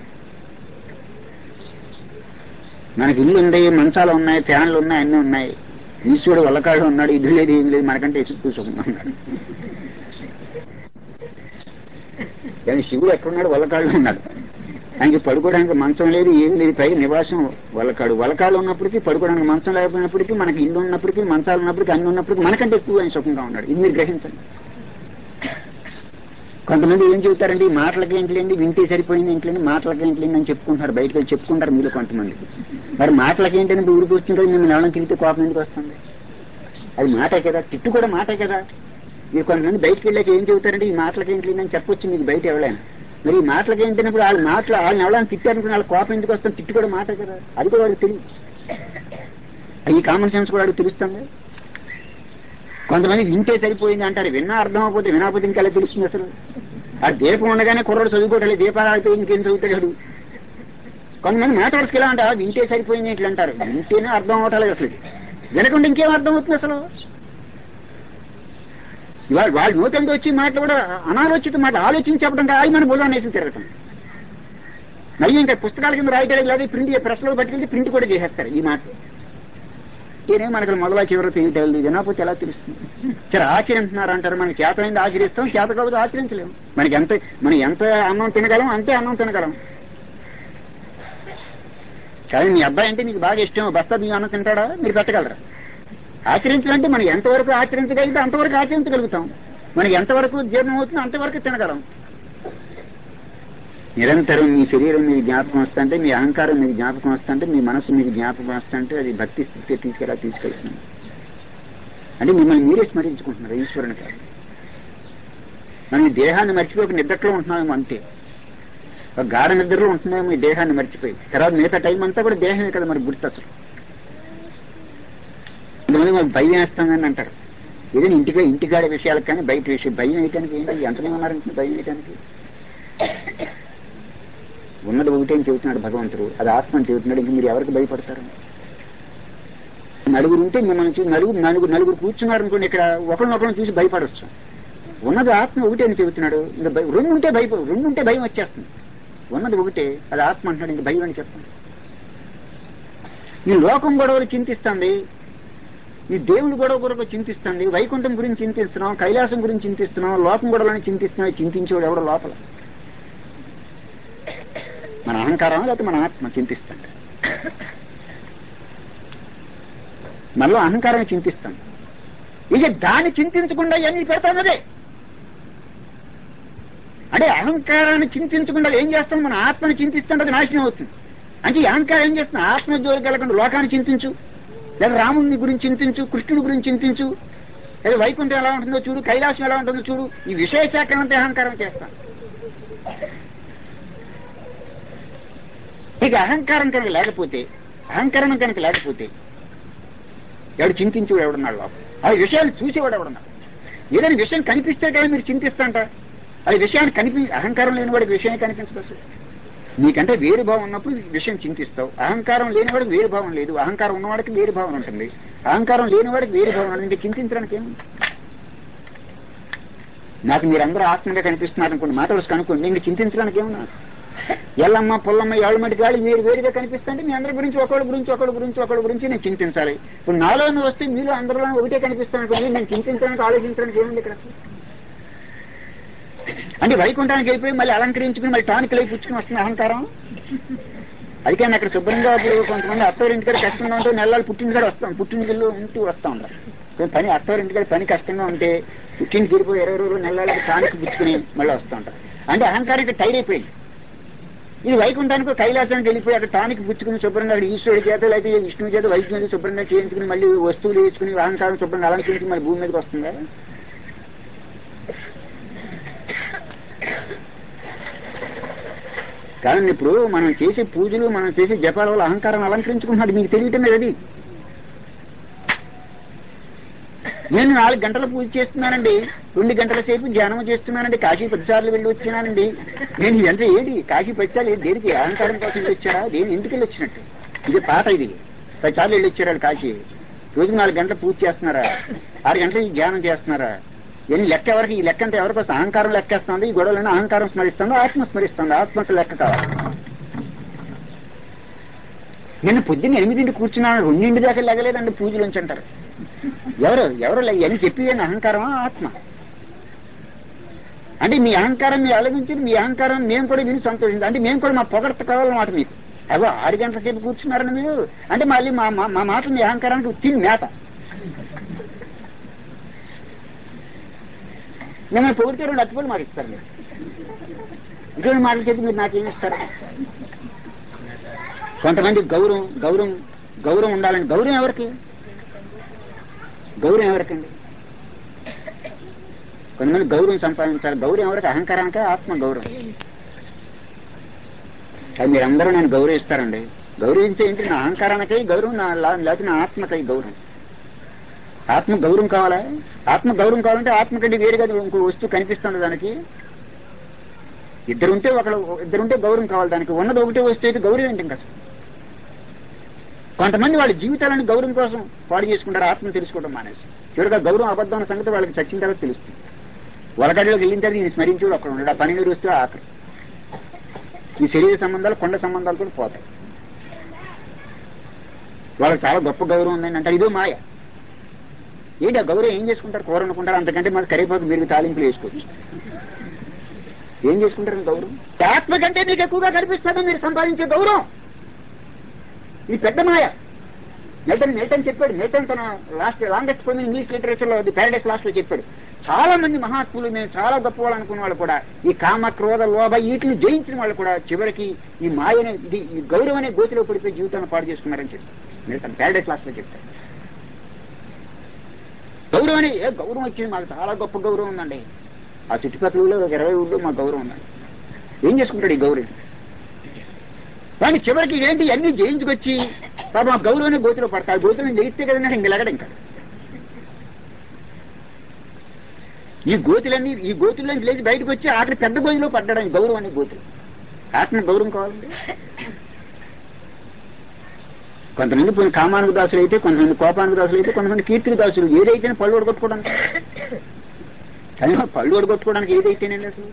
మనకి ఇల్లు ఉంది మంచాలు ఉన్నాయి ఫ్యాన్లు ఉన్నాయి అన్నీ ఉన్నాయి ఈశ్వరుడు వల్లకాడు ఉన్నాడు ఇది లేదు ఏం లేదు మనకంటే ఎక్కువ సుఖంగా ఉన్నాడు కానీ శివుడు ఎక్కడున్నాడు వల్లకాళ్ళు ఉన్నాడు ఆయనకి పడుకోవడానికి మంచం లేదు ఏం లేదు పైగా నివాసం వల్లకాడు వల్లకాడు ఉన్నప్పటికీ పడుకోవడానికి మంచం లేకపోయినప్పటికీ మనకి ఇల్లు ఉన్నప్పటికీ మంచాలు ఉన్నప్పటికీ అన్ని ఉన్నప్పటికీ మనకంటే ఎక్కువ ఆయన సుఖంగా ఉన్నాడు ఇది మీరు గ్రహించండి కొంతమంది ఏం చెబుతారండి ఈ మాటలకి ఏంటిలేండి వింటే సరిపోయింది ఏంటిలేండి మాటలకి ఏంటిలేండి అని చెప్పుకుంటున్నారు బయటకు వెళ్ళి చెప్పుకుంటారు మీరు కొంతమంది మరి మాటలకి ఏంటని ఊరికి వచ్చిన మిమ్మల్ని ఎవరైనా తిరిగితే కోపం ఎందుకు వస్తుంది అది మాటే కదా తిట్టు కూడా మాటే కదా మీరు కొంతమంది బయటకు వెళ్ళాక ఏం చెబుతారంటే ఈ మాటలకి ఏంటి అని చెప్పొచ్చు మీకు బయట ఎవరైనా మరి ఈ మాటలకి ఏంటన్నప్పుడు వాళ్ళ మాటలు వాళ్ళని ఎవరైనా తిట్టారనుకున్న వాళ్ళ కోపం ఎందుకు వస్తుంది తిట్టు కూడా మాటే కదా అది కూడా వాడికి తెలియదు ఈ కామన్ సెన్స్ కూడా వాడికి తెలుస్తుంది కొంతమంది వింటే సరిపోయింది అంటారు విన్నా అర్థం అయిపోతే వినకపోతే ఇంకా ఎలా తెలుస్తుంది అసలు ఆ దీపం ఉండగానే కుర్రోడు చదువుకోవట్లేదు దీపాలు ఆగితే ఇంకేం చదువుతాడు కొంతమంది మాట్లాడుకు ఎలా అంటారు వింటే సరిపోయింది ఇట్లా అంటారు వింటేనే అర్థం అవటాలేదు అసలు వినకుండా ఇంకేం అర్థం అవుతుంది అసలు ఇవాళ వాళ్ళు నూతనతో వచ్చి మాటలు కూడా అనాలోచిత మాట ఆలోచించి చెప్పడం కాదు మన బుల్లం వేసి తిరగటం మళ్ళీ ఇంకా పుస్తకాల కింద రాయటం లేదా ప్రింట్ ప్రెస్లో పట్టుకెళ్తే ప్రింట్ కూడా చేసేస్తారు ఈ మాట నేనే మనకు మొదల చివరి తెలియదు వినకపోతే ఎలా తెలుస్తుంది సరే ఆచరిస్తున్నారు అంటారు మనకి చేతమైంది ఆచరిస్తాం చేత కాకపోతే ఆచరించలేము మనకి ఎంత మనం ఎంత అన్నం తినగలం అంతే అన్నం తినగలం కానీ మీ అబ్బాయి అంటే నీకు బాగా ఇష్టం బస్తా బియ్యం అన్నం తింటాడా మీరు పెట్టగలరా ఆచరించాలంటే మనం ఎంతవరకు ఆచరించగలిగితే అంతవరకు ఆచరించగలుగుతాం మనకి ఎంతవరకు జీర్ణం అవుతుందో అంతవరకు తినగలం నిరంతరం మీ శరీరం మీకు జ్ఞాపకం వస్తుంటే మీ అహంకారం మీకు జ్ఞాపకం వస్తుంటే మీ మనసు మీకు జ్ఞాపకం వస్తుంటే అది భక్తి స్థితి తీసుకెలా తీసుకెళ్తుంది అంటే మిమ్మల్ని మీరే స్మరించుకుంటున్నారు ఈశ్వరుని కాదు మనం ఈ దేహాన్ని మర్చిపోయి నిద్రలో ఉంటున్నామేమో అంతే ఒక గాఢ నిద్రలో ఉంటున్నామేమో ఈ దేహాన్ని మర్చిపోయి తర్వాత మిగతా టైం అంతా కూడా దేహమే కదా మరి గుర్తు అసలు కొంతమంది మాకు భయం వేస్తామని అంటారు ఏదైనా ఇంటికి ఇంటికాడ విషయాలకు కానీ బయట విషయం భయం వేయటానికి ఏంటి ఎంతమంది ఉన్నారంటే భయం వేయటానికి ఉన్నది ఒకటే అని చెబుతున్నాడు భగవంతుడు అది ఆత్మ అని చెబుతున్నాడు ఇంక మీరు ఎవరికి భయపడతారు నలుగురు ఉంటే మిమ్మల్ని చూసి నలుగురు నలుగురు నలుగురు కూర్చున్నారు అనుకోండి ఇక్కడ ఒకరినొకరిని చూసి భయపడవచ్చు ఉన్నది ఆత్మ ఒకటే అని చెబుతున్నాడు ఇంకా భయ- రెండు ఉంటే భయప రెండు ఉంటే భయం వచ్చేస్తుంది ఉన్నది ఒకటే అది ఆత్మ అంటున్నాడు ఇంకా భయం అని చెప్పండి ఈ లోకం గొడవలు చింతిస్తుంది ఈ దేవుడి గొడవ కొరకు చింతిస్తుంది వైకుంఠం గురించి చింతిస్తున్నాం కైలాసం గురించి చింతిస్తున్నాం లోకం గొడవలని చింతిస్తున్నాం చింతించేవాడు ఎవడో లోపల మన అహంకారం లేకపోతే మన ఆత్మ చింతిస్తాం మనలో అహంకారం చింతిస్తాం ఇక దాన్ని చింతించకుండా ఇవన్నీ పెడతామదే అంటే అహంకారాన్ని చింతించకుండా ఏం చేస్తాం మన ఆత్మని చింతిస్తుంటే అది నాశనం అవుతుంది అంటే ఈ అహంకారం ఏం చేస్తుంది ఆత్మ జోలికి వెళ్ళకుండా లోకాన్ని చింతించు లేదా రాముని గురించి చింతించు కృష్ణుడి గురించి చింతించు లేదా వైకుంఠం ఎలా ఉంటుందో చూడు కైలాసం ఎలా ఉంటుందో చూడు ఈ విషయ శాఖం అంతా అహంకారం చేస్తాం ఇక అహంకారం కనుక లేకపోతే అహంకరణం కనుక లేకపోతే ఎవడు చింతించేవాడు ఎవడున్నాడు లోపల ఆ విషయాలు చూసేవాడు ఎవడున్నాడు ఏదైనా విషయం కనిపిస్తే కదా మీరు చింతిస్తాంట అది విషయాన్ని కనిపి అహంకారం లేని వాడికి విషయం కనిపించదు అసలు నీకంటే వేరు భావం ఉన్నప్పుడు విషయం చింతిస్తావు అహంకారం లేనివాడికి వేరు భావం లేదు అహంకారం ఉన్నవాడికి వేరు భావం ఉంటుంది అహంకారం లేనివాడికి వేరు భావం ఉంటుంది ఇంకా చింతించడానికి ఏముంది నాకు మీరందరూ ఆత్మగా కనిపిస్తున్నారు అనుకోండి మాటలు కనుక్కోండి ఇంక చింతించడానికి ఏమున్నా ఎల్లమ్మ పొల్లమ్మ ఏళ్ళమటి గాలి వేరు వేరుగా కనిపిస్తుంటే మీ అందరి గురించి ఒకళ్ళ గురించి ఒకళ్ళ గురించి ఒకళ్ళ గురించి నేను చింతించాలి ఇప్పుడు నాలో వస్తే మీలో అందరిలో ఒకటే కనిపిస్తాను అనుకోండి నేను చింతించడానికి ఆలోచించడానికి ఏముంది ఇక్కడ అంటే వైకుంఠానికి వెళ్ళిపోయి మళ్ళీ అలంకరించుకుని మళ్ళీ టానిక్ లై పుచ్చుకుని వస్తుంది అహంకారం అందుకే అక్కడ శుభ్రంగా ఇప్పుడు కొంతమంది అత్తవారి ఇంటికాడ కష్టంగా ఉంటే నెలలు పుట్టినకాడ వస్తాం పుట్టినగిల్లు ఉంటూ వస్తూ ఉంటారు కొంచెం పని అత్తవారి ఇంటికాడ పని కష్టంగా ఉంటే పుట్టిన తీరిపోయి ఇరవై రోజులు నెలలకు టానిక్ పుచ్చుకుని మళ్ళీ వస్తూ ఉంటారు అంటే అహంకారం ఇక్కడ టైర్ అయిపోయింది ఇది వైకుంఠానికి కైలాసానికి వెళ్ళిపోయి అక్కడ టానిక్ పుచ్చుకుని శుభ్రంగా అక్కడ ఈశ్వరుడి చేత లేకపోతే విష్ణువు చేత వైద్యుని శుభ్రంగా చేయించుకుని మళ్ళీ వస్తువులు వేసుకుని అహంకారం శుభ్రంగా అలంకరించి మళ్ళీ భూమి మీదకి వస్తుందా కానీ ఇప్పుడు మనం చేసే పూజలు మనం చేసే జపాల వల్ల అహంకారం అలంకరించుకుంటున్నాడు మీకు తెలియటం లేదు అది నేను నాలుగు గంటల పూజ చేస్తున్నానండి రెండు గంటల సేపు ధ్యానం చేస్తున్నానండి కాశీ పదిసార్లు వెళ్ళి వచ్చినానండి నేను ఇదంతా ఏది కాశీ పదిసార్లు ఏది దేనికి అహంకారం కోసం వెళ్ళి వచ్చారా దేని ఎందుకు వెళ్ళి వచ్చినట్టు ఇది పాత ఇది పదిసార్లు వెళ్ళి వచ్చారు కాశీ రోజు నాలుగు గంటలు పూజ చేస్తున్నారా ఆరు గంటలు ధ్యానం చేస్తున్నారా ఎన్ని లెక్క ఎవరికి ఈ లెక్క అంతా ఎవరికి వస్తుంది అహంకారం లెక్కేస్తుంది ఈ గొడవలను అహంకారం స్మరిస్తుందో ఆత్మ స్మరిస్తుందో ఆత్మకు లెక్క కావాలి నేను పొద్దున్న ఎనిమిదింటి కూర్చున్నాను రెండింటి దాకా లెగలేదండి పూజలోంచి అంటారు ఎవరు ఎవరు లే- అని చెప్పి అహంకారమా ఆత్మ అంటే మీ అహంకారం మీ అలగించి మీ అహంకారం మేము కూడా విని సంతోషించాం అంటే మేము కూడా మా పొగడత కావాలన్నమాట మీకు అవో ఆరు గంటల సేపు కూర్చున్నారని మీరు అంటే మళ్ళీ మా మా- మా మాట మీ అహంకారానికి తిని మేత మిమ్మల్ని పొగిడితే రెండు అట్టుపడి మాకు ఇస్తారు మీరు ఇటువంటి మాటలు చెప్పి మీరు నాకేం ఇస్తారు కొంతమంది గౌరవం గౌరవం గౌరవం ఉండాలని గౌరవం ఎవరికి గౌరవం ఎవరికండి కొంతమంది గౌరవం సంపాదించాలి గౌరవం ఎవరికి అహంకారానికే ఆత్మ గౌరవం అది మీరందరూ నేను గౌరవిస్తారండి గౌరవించే ఏంటి నా అహంకారానికై గౌరవం నా లా- లేకపోతే నా ఆత్మకై గౌరవం ఆత్మ గౌరవం కావాలా ఆత్మ గౌరవం కావాలంటే ఆత్మ కంటే వేరుగా ఇంకో వస్తువు కనిపిస్తుంది దానికి ఇద్దరు ఉంటే ఒకడు ఇద్దరు ఉంటే గౌరవం కావాలి దానికి ఉన్నది ఒకటే వస్తువు అయితే గౌరవం ఏంటి ఇంకా అసలు? కొంతమంది వాళ్ళ జీవితాలను గౌరవం కోసం పాడు చేసుకుంటారు ఆత్మను తెలుసుకోవడం మానేసి చివరిగా గౌరవం అబద్ధం అన్న సంగతి వాళ్ళకి చచ్చిన తర్వాత తెలుస్తుంది వలకడిలోకి వెళ్ళిన తర్వాత నేను స్మరించుడు అక్కడ ఉండడు ఆ పన్నెండు రోజులు ఆఖరి ఈ శరీర సంబంధాలు కొండ సంబంధాలు కూడా పోతాయి వాళ్ళకి చాలా గొప్ప గౌరవం ఉందని అంటారు ఇదో మాయ ఏంటి ఆ గౌరవం ఏం చేసుకుంటారు కూర అనుకుంటారు అంతకంటే మాకు కరివేపాకు మీరు తాలింపులు వేసుకోవచ్చు ఏం చేసుకుంటారు గౌరవం ఆత్మ కంటే మీకు ఎక్కువగా కనిపిస్తుంది మీరు సంపాదించే గౌరవం ఈ పెద్ద మాయ నెల్టన్ నెల్టన్ చెప్పాడు నెల్టన్ తన లాస్ట్ లాంగెస్ట్ పోయిన ఇంగ్లీష్ లిటరేచర్ లో ది ప్యారడైస్ లాస్ట్ లో చెప్పాడు చాలా మంది మహాత్ములు మేము చాలా గొప్ప వాళ్ళు అనుకున్న వాళ్ళు కూడా ఈ కామ క్రోధ లోభ వీటిని జయించిన వాళ్ళు కూడా చివరికి ఈ మాయనే ఇది ఈ గౌరవం అనే గోతిలో పడిపోయి జీవితాన్ని పాడు చేసుకున్నారని చెప్పాడు నెల్టన్ ప్యారడైస్ లాస్ట్ లో చెప్పాడు గౌరవం అనే ఏ గౌరవం వచ్చింది మాకు చాలా గొప్ప గౌరవం ఉందండి ఆ చుట్టుపక్కల ఊళ్ళో ఒక ఇరవై ఊళ్ళో మాకు గౌరవం ఉందండి ఏం చేసుకుంటాడు ఈ గౌరవం కానీ చివరికి ఏంటి అన్ని జయించుకొచ్చి పాప ఆ గౌరవాన్ని గోతిలో పడతాడు గోతులను జయిస్తే కదండి ఇంక లెగడం ఇంకా ఈ గోతులన్నీ ఈ గోతుల్లో లేచి బయటకు వచ్చి ఆఖరి పెద్ద గోతిలో పడ్డాడు ఈ గౌరవం అనే గోతులు ఆత్మ గౌరవం కావాలండి కొంతమంది కొన్ని కామానికి దాసులు అయితే కొంతమంది కోపానికి దాసులు అయితే కొంతమంది కీర్తికి దాసులు ఏదైతే పళ్ళు ఒడగొట్టుకోవడానికి కానీ పళ్ళు ఒడగొట్టుకోవడానికి ఏదైతేనండి అసలు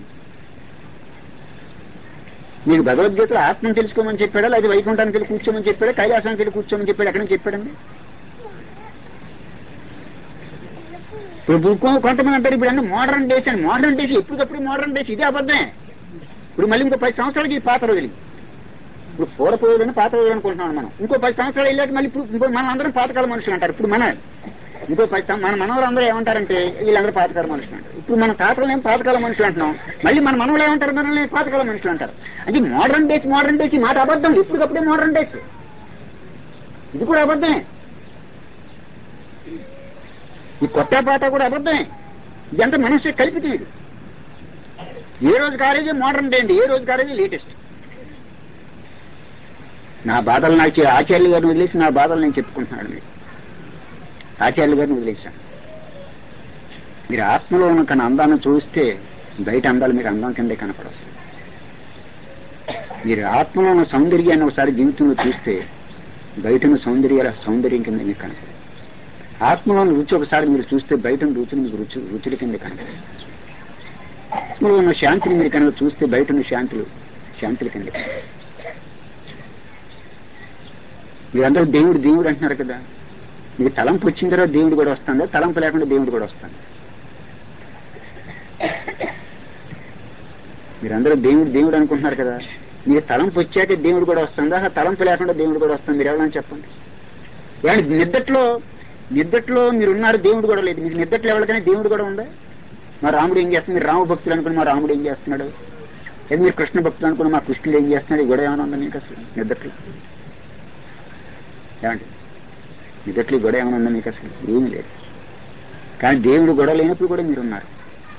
మీకు భగవద్గీతలో ఆత్మను తెలుసుకోమని చెప్పాడా లేదా వైకుంఠానికి వెళ్ళి కూర్చోమని చెప్పాడా కైలాసానికి వెళ్ళి కూర్చోమని చెప్పాడు ఎక్కడ చెప్పాడండి ఇప్పుడు కొ- కొంతమంది అంటారు ఇప్పుడు అన్ని మోడర్న్ డేస్ అని మోడర్న్ డేస్ ఎప్పటికప్పుడు మోడర్న్ డేస్ ఇదే అబద్ధమే ఇప్పుడు మళ్ళీ ఇంకో పది సంవత్సరాలకి ఇది పాత రోజులు ఇప్పుడు పూర్వపోయేదని పాత రోజులు అనుకుంటున్నాం మనం ఇంకో పది సంవత్సరాలు వెళ్ళాక మళ్ళీ ఇప్పుడు ఇంకో మనం అందరం పాతకాల మనుషులు అంటారు ఇప్పుడు మన ఇంకో పది సం- మన మనవరు అందరూ ఏమంటారంటే వీళ్ళందరూ పాతకాల మనుషులు అంటారు ఇప్పుడు మన తాతలు ఏం పాతకాల మనుషులు అంటున్నాం మళ్ళీ మన మనవలు ఏమంటారు మనల్ని పాతకాల మనుషులు అంటారు అంటే మోడర్న్ డేస్ మోడర్న్ డేస్ ఈ మాట అబద్ధం ఇప్పటికప్పుడే మోడర్న్ డేస్ ఇది కూడా అబద్ధమే ఈ కొత్త పాత కూడా అబద్ధమే ఇదంతా మనసు కల్పితం ఇది ఏ రోజు కాలేజీ మోడర్న్ డే అండి ఏ రోజు కాలేజీ లేటెస్ట్ నా బాధలు నాకు చే- ఆచార్యులు గారిని వదిలేసి నా బాధలు నేను చెప్పుకుంటున్నాను మీకు ఆచార్యులు గారిని వదిలేశాను మీరు ఆత్మలో ఉన్న కన్నా అందాన్ని చూస్తే బయట అందాలు మీకు అందం కిందే కనపడవు మీరు ఆత్మలో ఉన్న సౌందర్యాన్ని ఒకసారి జీవితంలో చూస్తే బయట ఉన్న సౌందర్యాల సౌందర్యం కింద మీకు కనపడదు ఆత్మలోని రుచి ఒకసారి మీరు చూస్తే బయట ఉన్న రుచిని మీకు రుచి రుచుల కింద కనపడదు ఆత్మలో ఉన్న శాంతిని మీరు కనుక చూస్తే బయట ఉన్న శాంతులు శాంతుల కింద కనపడదు. మీరందరూ దేవుడు దేవుడు అంటున్నారు కదా మీకు తలంపు వచ్చిన తర్వాత దేవుడు కూడా వస్తుందా తలంపు లేకుండా దేవుడు కూడా వస్తాడు మీరందరూ దేవుడు దేవుడు అనుకుంటున్నారు కదా మీరు తలంపు వచ్చాక దేవుడు కూడా వస్తుందా ఆ తలంపు లేకుండా దేవుడు కూడా వస్తుంది మీరు ఎవరైనా చెప్పండి ఏమండి నిద్దట్లో నిద్దట్లో మీరు ఉన్నారు దేవుడు కూడా లేదు మీకు నిద్దట్లో ఎవరికైనా దేవుడు కూడా ఉందా మా రాముడు ఏం చేస్తుంది మీరు రామ భక్తులు అనుకుని మా రాముడు ఏం చేస్తున్నాడు లేదు మీరు కృష్ణ భక్తులు అనుకుని మా కృష్ణుడు ఏం చేస్తున్నాడు ఈ గొడవ ఏమైనా ఉందా మీకు అసలు నిద్దట్లో ఏమండి నిద్దట్లో ఈ గొడవ ఏమైనా ఉందా మీకు అసలు ఏమీ లేదు కానీ దేవుడు గొడవ లేనప్పుడు కూడా మీరు ఉన్నారు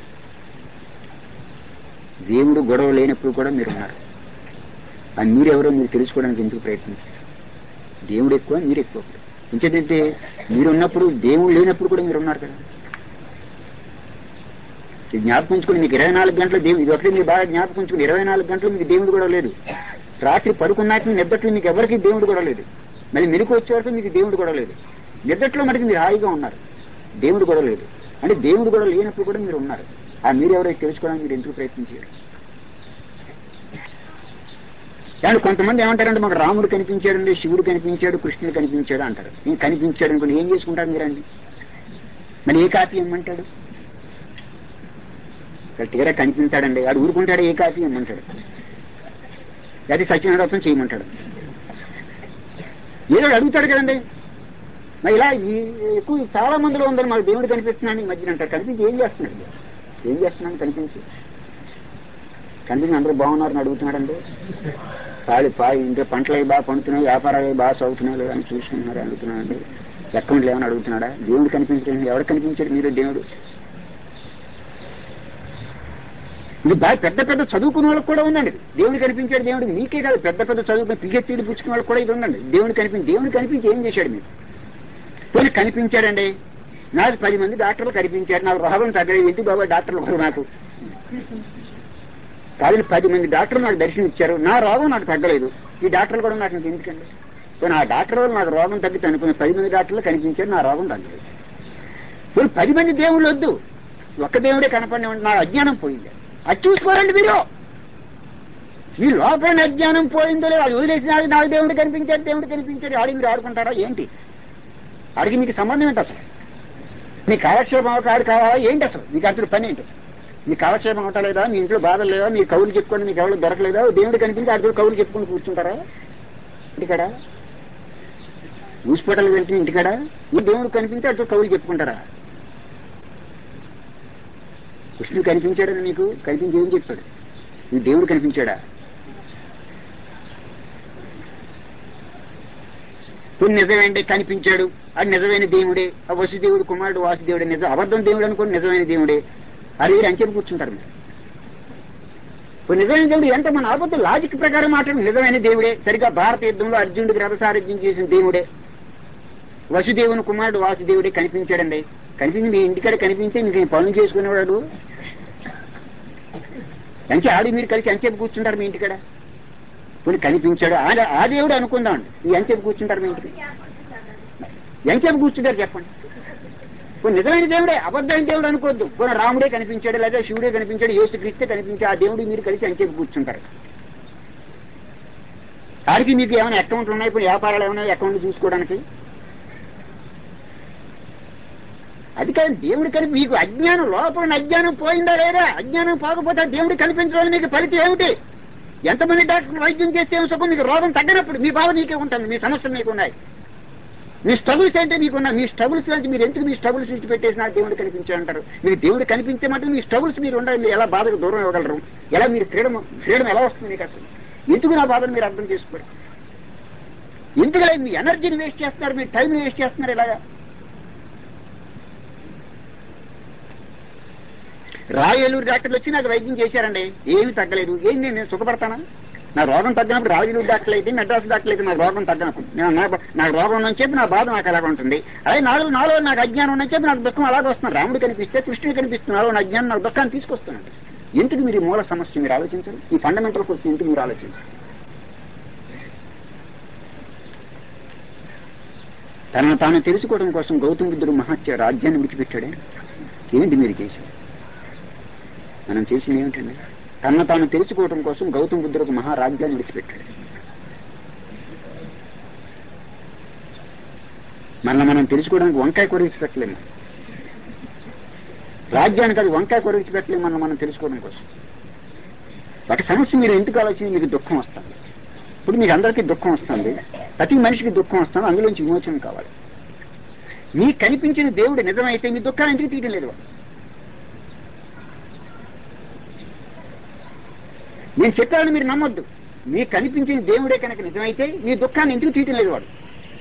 దేవుడు గొడవ లేనప్పుడు కూడా మీరు ఉన్నారు ఆ మీరెవరో మీరు తెలుసుకోవడానికి ఎందుకు ప్రయత్నించారు దేవుడు ఎక్కువ మీరు ఎక్కువ ఇంకేంటంటే మీరు ఉన్నప్పుడు దేవుడు లేనప్పుడు కూడా మీరు ఉన్నారు కదా ఇది జ్ఞాపకించుకుని మీకు ఇరవై నాలుగు గంటలు దేవుడు ఇది ఒకటి మీరు బాగా జ్ఞాపకించుకుని ఇరవై నాలుగు గంటలు మీకు దేవుడు కూడా లేదు రాత్రి పడుకున్నాక నిద్దట్లో మీకు ఎవరికి దేవుడు కూడా లేదు మళ్ళీ మెరుగు వచ్చే వరకు మీకు దేవుడు కూడా లేదు నిద్దట్లో మటుకు మీరు హాయిగా ఉన్నారు దేవుడు కూడా లేదు అంటే దేవుడు కూడా లేనప్పుడు కూడా మీరు ఉన్నారు ఆ మీరు ఎవరైతే తెలుసుకోవడానికి మీరు ఎందుకు ప్రయత్నించారు కానీ కొంతమంది ఏమంటారంటే మాకు రాముడు కనిపించాడండి శివుడు కనిపించాడు కృష్ణుడు కనిపించాడు అంటారు నేను కనిపించాడు అనుకుని ఏం చేసుకుంటారు మీరండి మరి ఏ కాపీ ఇమ్మంటాడు గట్టిగా కనిపించాడండి వాడు ఊరుకుంటాడు ఏ కాపీ ఇమ్మంటాడు అది సత్యనారాయణ చేయమంటాడు ఏదో అడుగుతాడు కదండి మరి ఇలా ఈ ఎక్కువ చాలా మందిలో ఉందని మాకు దేవుడు కనిపిస్తున్నాడు ఈ మధ్యన అంటారు కనిపించి ఏం చేస్తున్నాడు ఏం చేస్తున్నాను కనిపించి కనిపించి అందరూ బాగున్నారని అడుగుతున్నాడండి పాడి పాడి ఇంట్లో పంటలు అవి బాగా పండుతున్నాయి వ్యాపారాలు అవి బాగా చదువుతున్నాయి లేదా అని చూసుకుంటున్నారు అడుగుతున్నాడండి అకౌంట్లు ఏమైనా అడుగుతున్నాడా దేవుడు కనిపించడం ఎవడు కనిపించాడు మీరు దేవుడు ఇది బాగా పెద్ద పెద్ద చదువుకున్న వాళ్ళకి కూడా ఉందండి దేవుడు కనిపించాడు దేవుడు మీకే కాదు పెద్ద పెద్ద చదువుకున్న పిహెచ్డీలు పుచ్చుకున్న వాళ్ళకి కూడా ఇది ఉందండి దేవుడు కనిపించి దేవుడు కనిపించి ఏం చేశాడు మీరు పోనీ కనిపించాడండి నాకు పది మంది డాక్టర్లు కనిపించారు నాకు రోగం తగ్గలేదు ఏంటి బాబా డాక్టర్లు కూడా నాకు కాదు పది మంది డాక్టర్లు నాకు దర్శనం ఇచ్చారు నా రోగం నాకు తగ్గలేదు ఈ డాక్టర్లు కూడా నాకు ఇంక ఎందుకండి పోనీ ఆ డాక్టర్ వల్ల నాకు రోగం తగ్గితే అనుకున్న పది మంది డాక్టర్లు కనిపించారు నా రోగం తగ్గలేదు పోనీ పది మంది దేవుళ్ళు వద్దు ఒక్క దేవుడే కనపడిన నా అజ్ఞానం పోయింది అది చూసుకోరండి మీరు మీ లోపల అజ్ఞానం పోయిందో లేదు అది వదిలేసి నాకు నాకు దేవుడు కనిపించాడు దేవుడు కనిపించాడు ఆడి మీరు ఆడుకుంటారా ఏంటి ఆడికి మీకు సంబంధం ఏంటి అసలు మీ కాలక్షేపం కాదు కావాలా ఏంటి అసలు మీకు అసలు పని ఏంటి మీ కాలక్షేపం అవటలేదా మీ ఇంట్లో బాధలు లేదా మీ కవులు చెప్పుకొని మీకు ఎవరు దొరకలేదా దేవుడు కనిపించి ఆడితో కవులు చెప్పుకొని కూర్చుంటారా ఇంటికాడ హాస్పిటల్ వెళ్తే ఇంటికాడ ఈ దేవుడు కనిపించి అడితో కవులు చెప్పుకుంటారా కృష్ణుడు కనిపించాడని నీకు కనిపించి ఏం చెప్పాడు ఈ దేవుడు కనిపించాడా కొన్ని నిజమేంటి కనిపించాడు అది నిజమైన దేవుడే ఆ వసుదేవుడు కుమారుడు వాసుదేవుడే నిజం అబద్ధం దేవుడు అనుకోని నిజమైన దేవుడే అది వీరు అంచెలు కూర్చుంటారు మీరు కొన్ని నిజమైన దేవుడు ఎంత మన అబద్ధం లాజిక్ ప్రకారం మాట్లాడు నిజమైన దేవుడే సరిగ్గా భారత యుద్ధంలో అర్జునుడికి రథసారథ్యం చేసిన దేవుడే వసుదేవుని కుమారుడు వాసుదేవుడే కనిపించాడండి కనిపించి మీ ఇంటికాడ కనిపించే మీకు పనులు చేసుకునేవాడు అంచె ఆడి మీరు కలిసి అంచెపు కూర్చుంటారు మీ ఇంటికాడ కొన్ని కనిపించాడు ఆ- ఆ దేవుడు అనుకుందాం ఈ ఎంతసేపు కూర్చుంటారు మీ ఇంటికి ఎంతసేపు కూర్చుంటారు చెప్పండి కొన్ని నిజమైన దేవుడే అబద్ధమైన దేవుడు అనుకోవద్దు కొన్ని రాముడే కనిపించాడు లేదా శివుడే కనిపించాడు యేసు క్రీస్తే కనిపించాడు ఆ దేవుడు మీరు కలిసి ఎంతసేపు కూర్చుంటారు ఆడికి మీకు ఏమైనా అకౌంట్లు ఉన్నాయి ఇప్పుడు వ్యాపారాలు ఏమైనా అకౌంట్లు చూసుకోవడానికి అది కాదు దేవుడు కలిపి మీకు అజ్ఞానం లోపల ఉన్న అజ్ఞానం పోయిందా లేదా అజ్ఞానం పోకపోతే ఆ దేవుడు కనిపించడం మీకు ఫలితం ఏమిటి ఎంతమంది డాక్టర్లు వైద్యం చేస్తే ఏం సుఖం మీకు రోగం తగ్గినప్పుడు మీ బాధ మీకే ఉంటుంది మీ సమస్యలు మీకు ఉన్నాయి మీ స్ట్రగుల్స్ అంటే మీకున్నా మీ స్ట్రగుల్స్ నుంచి మీరు ఎందుకు మీ స్ట్రగుల్స్ నుంచి పెట్టేసి నాకు దేవుడు కనిపించారంటారు మీకు దేవుడు కనిపించే మటుకు మీ స్ట్రగుల్స్ మీరు ఉండాలి మీరు ఎలా బాధకు దూరం ఇవ్వగలరు ఎలా మీరు ఫ్రీడమ్ ఫ్రీడమ్ ఎలా వస్తుంది మీకు అసలు ఎందుకు నా బాధను మీరు అర్థం చేసుకోరు ఎందుకు లేదు మీ ఎనర్జీని వేస్ట్ చేస్తున్నారు మీ టైంని వేస్ట్ చేస్తున్నారు ఇలాగా రాయలూరు డాక్టర్లు వచ్చి నాకు వైద్యం చేశారండి ఏమీ తగ్గలేదు ఏం నేను నేను సుఖపడతానా నా రోగం తగ్గినప్పుడు రాయలూరు డాక్టర్లు అయితే మెడ్రాస్ డాక్టర్లు అయితే నాకు రోగం తగ్గినప్పుడు నేను నా బా- నాకు రోగం ఉందని చెప్పి నా బాధ నాకు అలాగ ఉంటుంది అదే నాలో నాలో నాకు అజ్ఞానం ఉందని చెప్పి నాకు దుఃఖం అలాగే వస్తుంది రాముడు కనిపిస్తే కృష్ణుడు కనిపిస్తున్నారు నా అజ్ఞానం నాకు దుఃఖాన్ని తీసుకొస్తున్నాడు ఎందుకు మీరు ఈ మూల సమస్య మీరు ఆలోచించరు ఈ ఫండమెంటల్ క్వశ్చన్ ఎందుకు మీరు ఆలోచించరు తనను తాను తెలుసుకోవడం కోసం గౌతమ బుద్ధుడు మహత్య రాజ్యాన్ని విడిచిపెట్టాడే ఏంటి మీరు చేశారు మనం చేసింది ఏమిటండి తన తాను తెలుసుకోవడం కోసం గౌతమ బుద్ధుడు ఒక మహారాజ్యాన్ని విడిచిపెట్టాడు మన మనం తెలుసుకోవడానికి వంకాయ కూర విడిచిపెట్టలేము రాజ్యానికి అది వంకాయ కూర విడిచిపెట్టలేము మనం మనం తెలుసుకోవడం కోసం ఒక సమస్య మీరు ఎందుకు ఆలోచించి మీకు దుఃఖం వస్తుంది ఇప్పుడు మీకు అందరికీ దుఃఖం వస్తుంది ప్రతి మనిషికి దుఃఖం వస్తుంది అందులోంచి విమోచన కావాలి మీకు కనిపించిన దేవుడు నిజమైతే మీ దుఃఖాన్ని ఎందుకు తీయడం లేదు వాడు నేను చెప్పాను మీరు నమ్మొద్దు మీకు కనిపించిన దేవుడే కనుక నిజమైతే మీ దుఃఖాన్ని ఎందుకు తీయటం లేదు వాడు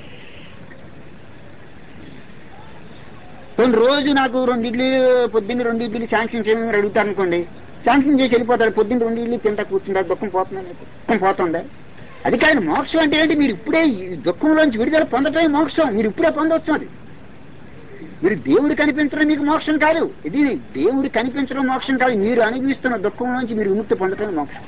కొన్ని రోజు నాకు రెండు ఇడ్లీ పొద్దున్న రెండు ఇడ్లీలు శాంక్షన్ చేయమని అడుగుతారు అనుకోండి శాంక్షన్ చేసి వెళ్ళిపోతాడు పొద్దున్న రెండు ఇడ్లీ తింటా కూర్చుంటారు దుఃఖం పోతుందా మీకు? దుఃఖం పోతుందా అది కాదు మోక్షం అంటే ఏంటి మీరు ఇప్పుడే ఈ దుఃఖంలోంచి విడుదల పొందటమే మోక్షం మీరు ఇప్పుడే పొందొచ్చు అది మీరు దేవుడు కనిపించడం మీకు మోక్షం కాదు ఇది దేవుడు కనిపించడం మోక్షం కాదు మీరు అనుభవిస్తున్న దుఃఖంలోంచి మీరు విముక్తి పొందటమే మోక్షం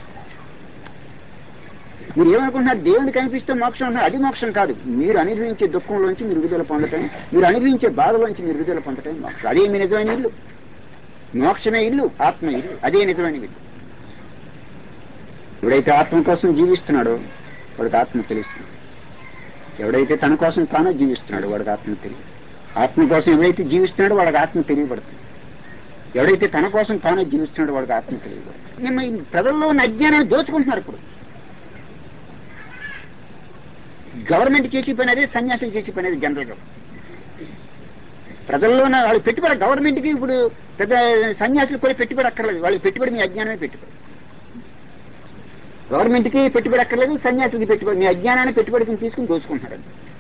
మీరు ఏమనుకుంటున్నారు దేవుడు కనిపిస్తే మోక్షం అన్నారు అది మోక్షం కాదు మీరు అనుభవించే దుఃఖంలోంచి మీరు విడుదల పొందటం మీరు అనుభవించే బాధలోంచి మీరు విడుదల పొందటం మోక్షం అదే మీ నిజమైన ఇల్లు మోక్షమే ఇల్లు ఆత్మ ఇల్లు అదే నిజమైన ఇల్లు ఎవడైతే ఆత్మ కోసం జీవిస్తున్నాడో వాడికి ఆత్మ తెలుస్తుంది ఎవడైతే తన కోసం తానే జీవిస్తున్నాడో వాడికి ఆత్మ తెలియదు ఆత్మ కోసం ఎవడైతే జీవిస్తున్నాడో వాడికి ఆత్మ తెలియబడుతుంది ఎవడైతే తన కోసం తానే జీవిస్తున్నాడో వాడికి ఆత్మ తెలియబడుతుంది మేము ఈ ప్రజల్లో ఉన్న అజ్ఞానాన్ని దోచుకుంటున్నారు ఇప్పుడు గవర్నమెంట్ చేసే పని అదే సన్యాసులు చేసే పని అదే జనరల్గా ప్రజల్లో ఉన్న వాళ్ళు పెట్టుబడి గవర్నమెంట్కి ఇప్పుడు పెద్ద సన్యాసులు కూడా పెట్టుబడి అక్కర్లేదు వాళ్ళకి పెట్టుబడి మీ అజ్ఞానమే పెట్టుబడి గవర్నమెంట్కి పెట్టుబడి అక్కర్లేదు సన్యాసులకి పెట్టుబడి మీ అజ్ఞానాన్ని పెట్టుబడికి తీసుకుని దోచుకుంటున్నారు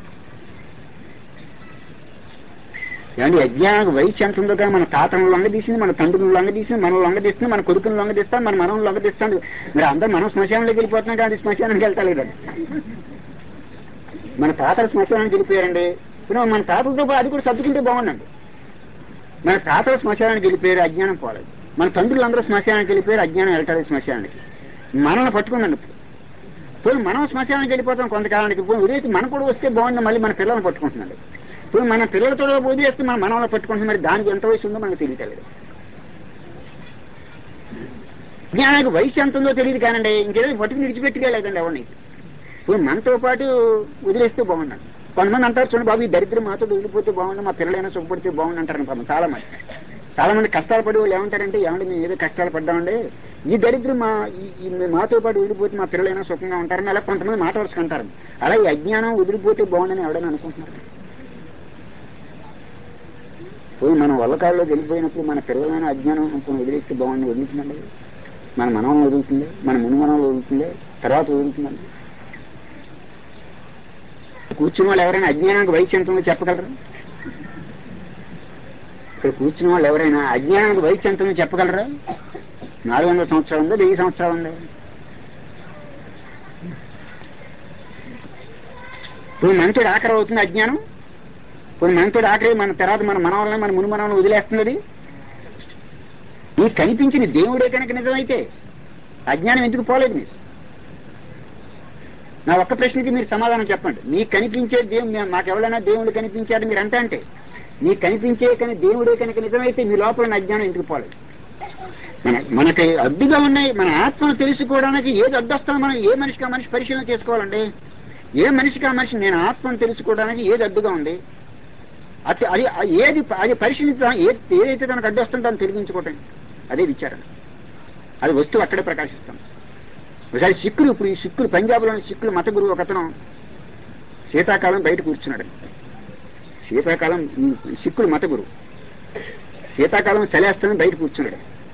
ఏమండి అజ్ఞానం వయసు ఎంత ఉందో కానీ మన తాతను లొంగదీసింది మన తండ్రులను లొంగదీసింది మనం లొంగదీస్తుంది మన కొడుకును లొంగదీస్తాం మన మనం లొంగదీస్తాం మరి అందరూ మనం శ్మశానంలోకి వెళ్ళిపోతున్నాం కానీ అది శ్మశానానికి వెళ్తలేదండి మన తాతలు శ్మశానానికి వెళ్ళిపోయారండి ఇప్పుడు మన తాతలతో పాటు అది కూడా సర్దుకుంటే బాగుండండి మన తాతలు శ్మశానానికి వెళ్ళిపోయారు అజ్ఞానం పోలేదు మన తండ్రులు అందరూ శ్మశానానికి వెళ్ళిపోయారు అజ్ఞానం వెళ్తారు శ్మశానానికి మనల్ని పట్టుకుందండి ఇప్పుడు పోయి మనం శ్మశానానికి వెళ్ళిపోతాం కొంతకాలానికి పోయి ఉదయం మన కూడా వస్తే బాగుంది మళ్ళీ మన పిల్లల్ని పట్టుకుంటున్నాడు ఇప్పుడు మన పిల్లలతో వదిలేస్తే మన మనల్ని పట్టుకుంటున్నాం మరి దానికి ఎంత వయసు ఉందో మనకు తెలియట్లేదు జ్ఞానానికి వయసు ఎంత ఉందో తెలియదు కానండి ఇంకేదో పట్టుకుని విడిచిపెట్టుకోలేదండి ఎవరిని ఇప్పుడు మనతో పాటు వదిలేస్తే బాగున్నాడు కొంతమంది అంటారు చూడండి బాబు ఈ దరిద్రం మాతో వదిలిపోతే బాగుండు మా పిల్లలైనా సుఖపడితే బాగుండు అంటారు పాపం చాలా మంది చాలా మంది కష్టాలు పడే వాళ్ళు ఏమంటారంటే ఏమంటే మేము ఏదో కష్టాలు పడ్డామండి ఈ దరిద్రం మా ఈ- ఈ మాతో పాటు వదిలిపోతే మా పిల్లలైనా సుఖంగా ఉంటారని అలా కొంతమంది మాట వరుసుకుంటారు అలా ఈ అజ్ఞానం వదిలిపోతే బాగుండని ఎవడని అనుకుంటున్నారు పోయి మనం వల్లకాల్లో వెళ్ళిపోయినప్పుడు మన పిల్లలైన అజ్ఞానం కొన్ని వదిలేస్తే బాగుండి వదులుతుందండి మన మనం వదులుతుంది మన మును మనం వదులుతుంది తర్వాత వదులుతుందండి కూర్చున్న వాళ్ళు ఎవరైనా అజ్ఞానానికి వయసు ఎంత ఉందో చెప్పగలరా ఇక్కడ కూర్చున్న వాళ్ళు ఎవరైనా అజ్ఞానానికి వయసు ఎంత ఉందో చెప్పగలరా నాలుగు వందల సంవత్సరాలు ఉందా వెయ్యి సంవత్సరాలు ఉందా ఇప్పుడు మనతో ఆఖరి అవుతుంది అజ్ఞానం ఇప్పుడు మనతో ఆఖరి మన తర్వాత మన మనవల్ని మన మును మనవల్ని వదిలేస్తున్నది ఈ కనిపించిన దేవుడే కనుక నిజమైతే అజ్ఞానం ఎందుకు పోలేదు మీరు నా ఒక్క ప్రశ్నకి మీరు సమాధానం చెప్పండి మీకు కనిపించే దేవుడు మాకు ఎవరైనా దేవుడు కనిపించారు మీరు అంట అంటే మీకు కనిపించే కానీ దేవుడే కనుక నిజమైతే మీ లోపల ఉన్న అజ్ఞానం ఎందుకు పోలేదు మన మనకి అడ్డుగా ఉన్నాయి మన ఆత్మను తెలుసుకోవడానికి ఏది అడ్డొస్తుందో మనం ఏ మనిషికి ఆ మనిషి పరిశీలన చేసుకోవాలండి ఏ మనిషికి ఆ మనిషి నేను ఆత్మను తెలుసుకోవడానికి ఏది అడ్డుగా ఉంది అది అది ఏది అది పరిశీలించడం ఏ- ఏదైతే తనకు అడ్డొస్తుందో దాన్ని తొలగించుకోవటం అదే విచారణ అది వస్తువు అక్కడే ప్రకాశిస్తాం ఒకసారి సిక్కులు ఇప్పుడు ఈ సిక్కులు పంజాబ్లోని సిక్కులు మత గురువు ఒకతను శీతాకాలం బయట కూర్చున్నాడు శీతాకాలం ఈ సిక్కులు మత గురువు శీతాకాలం చలేస్తానని బయట కూర్చున్నాడు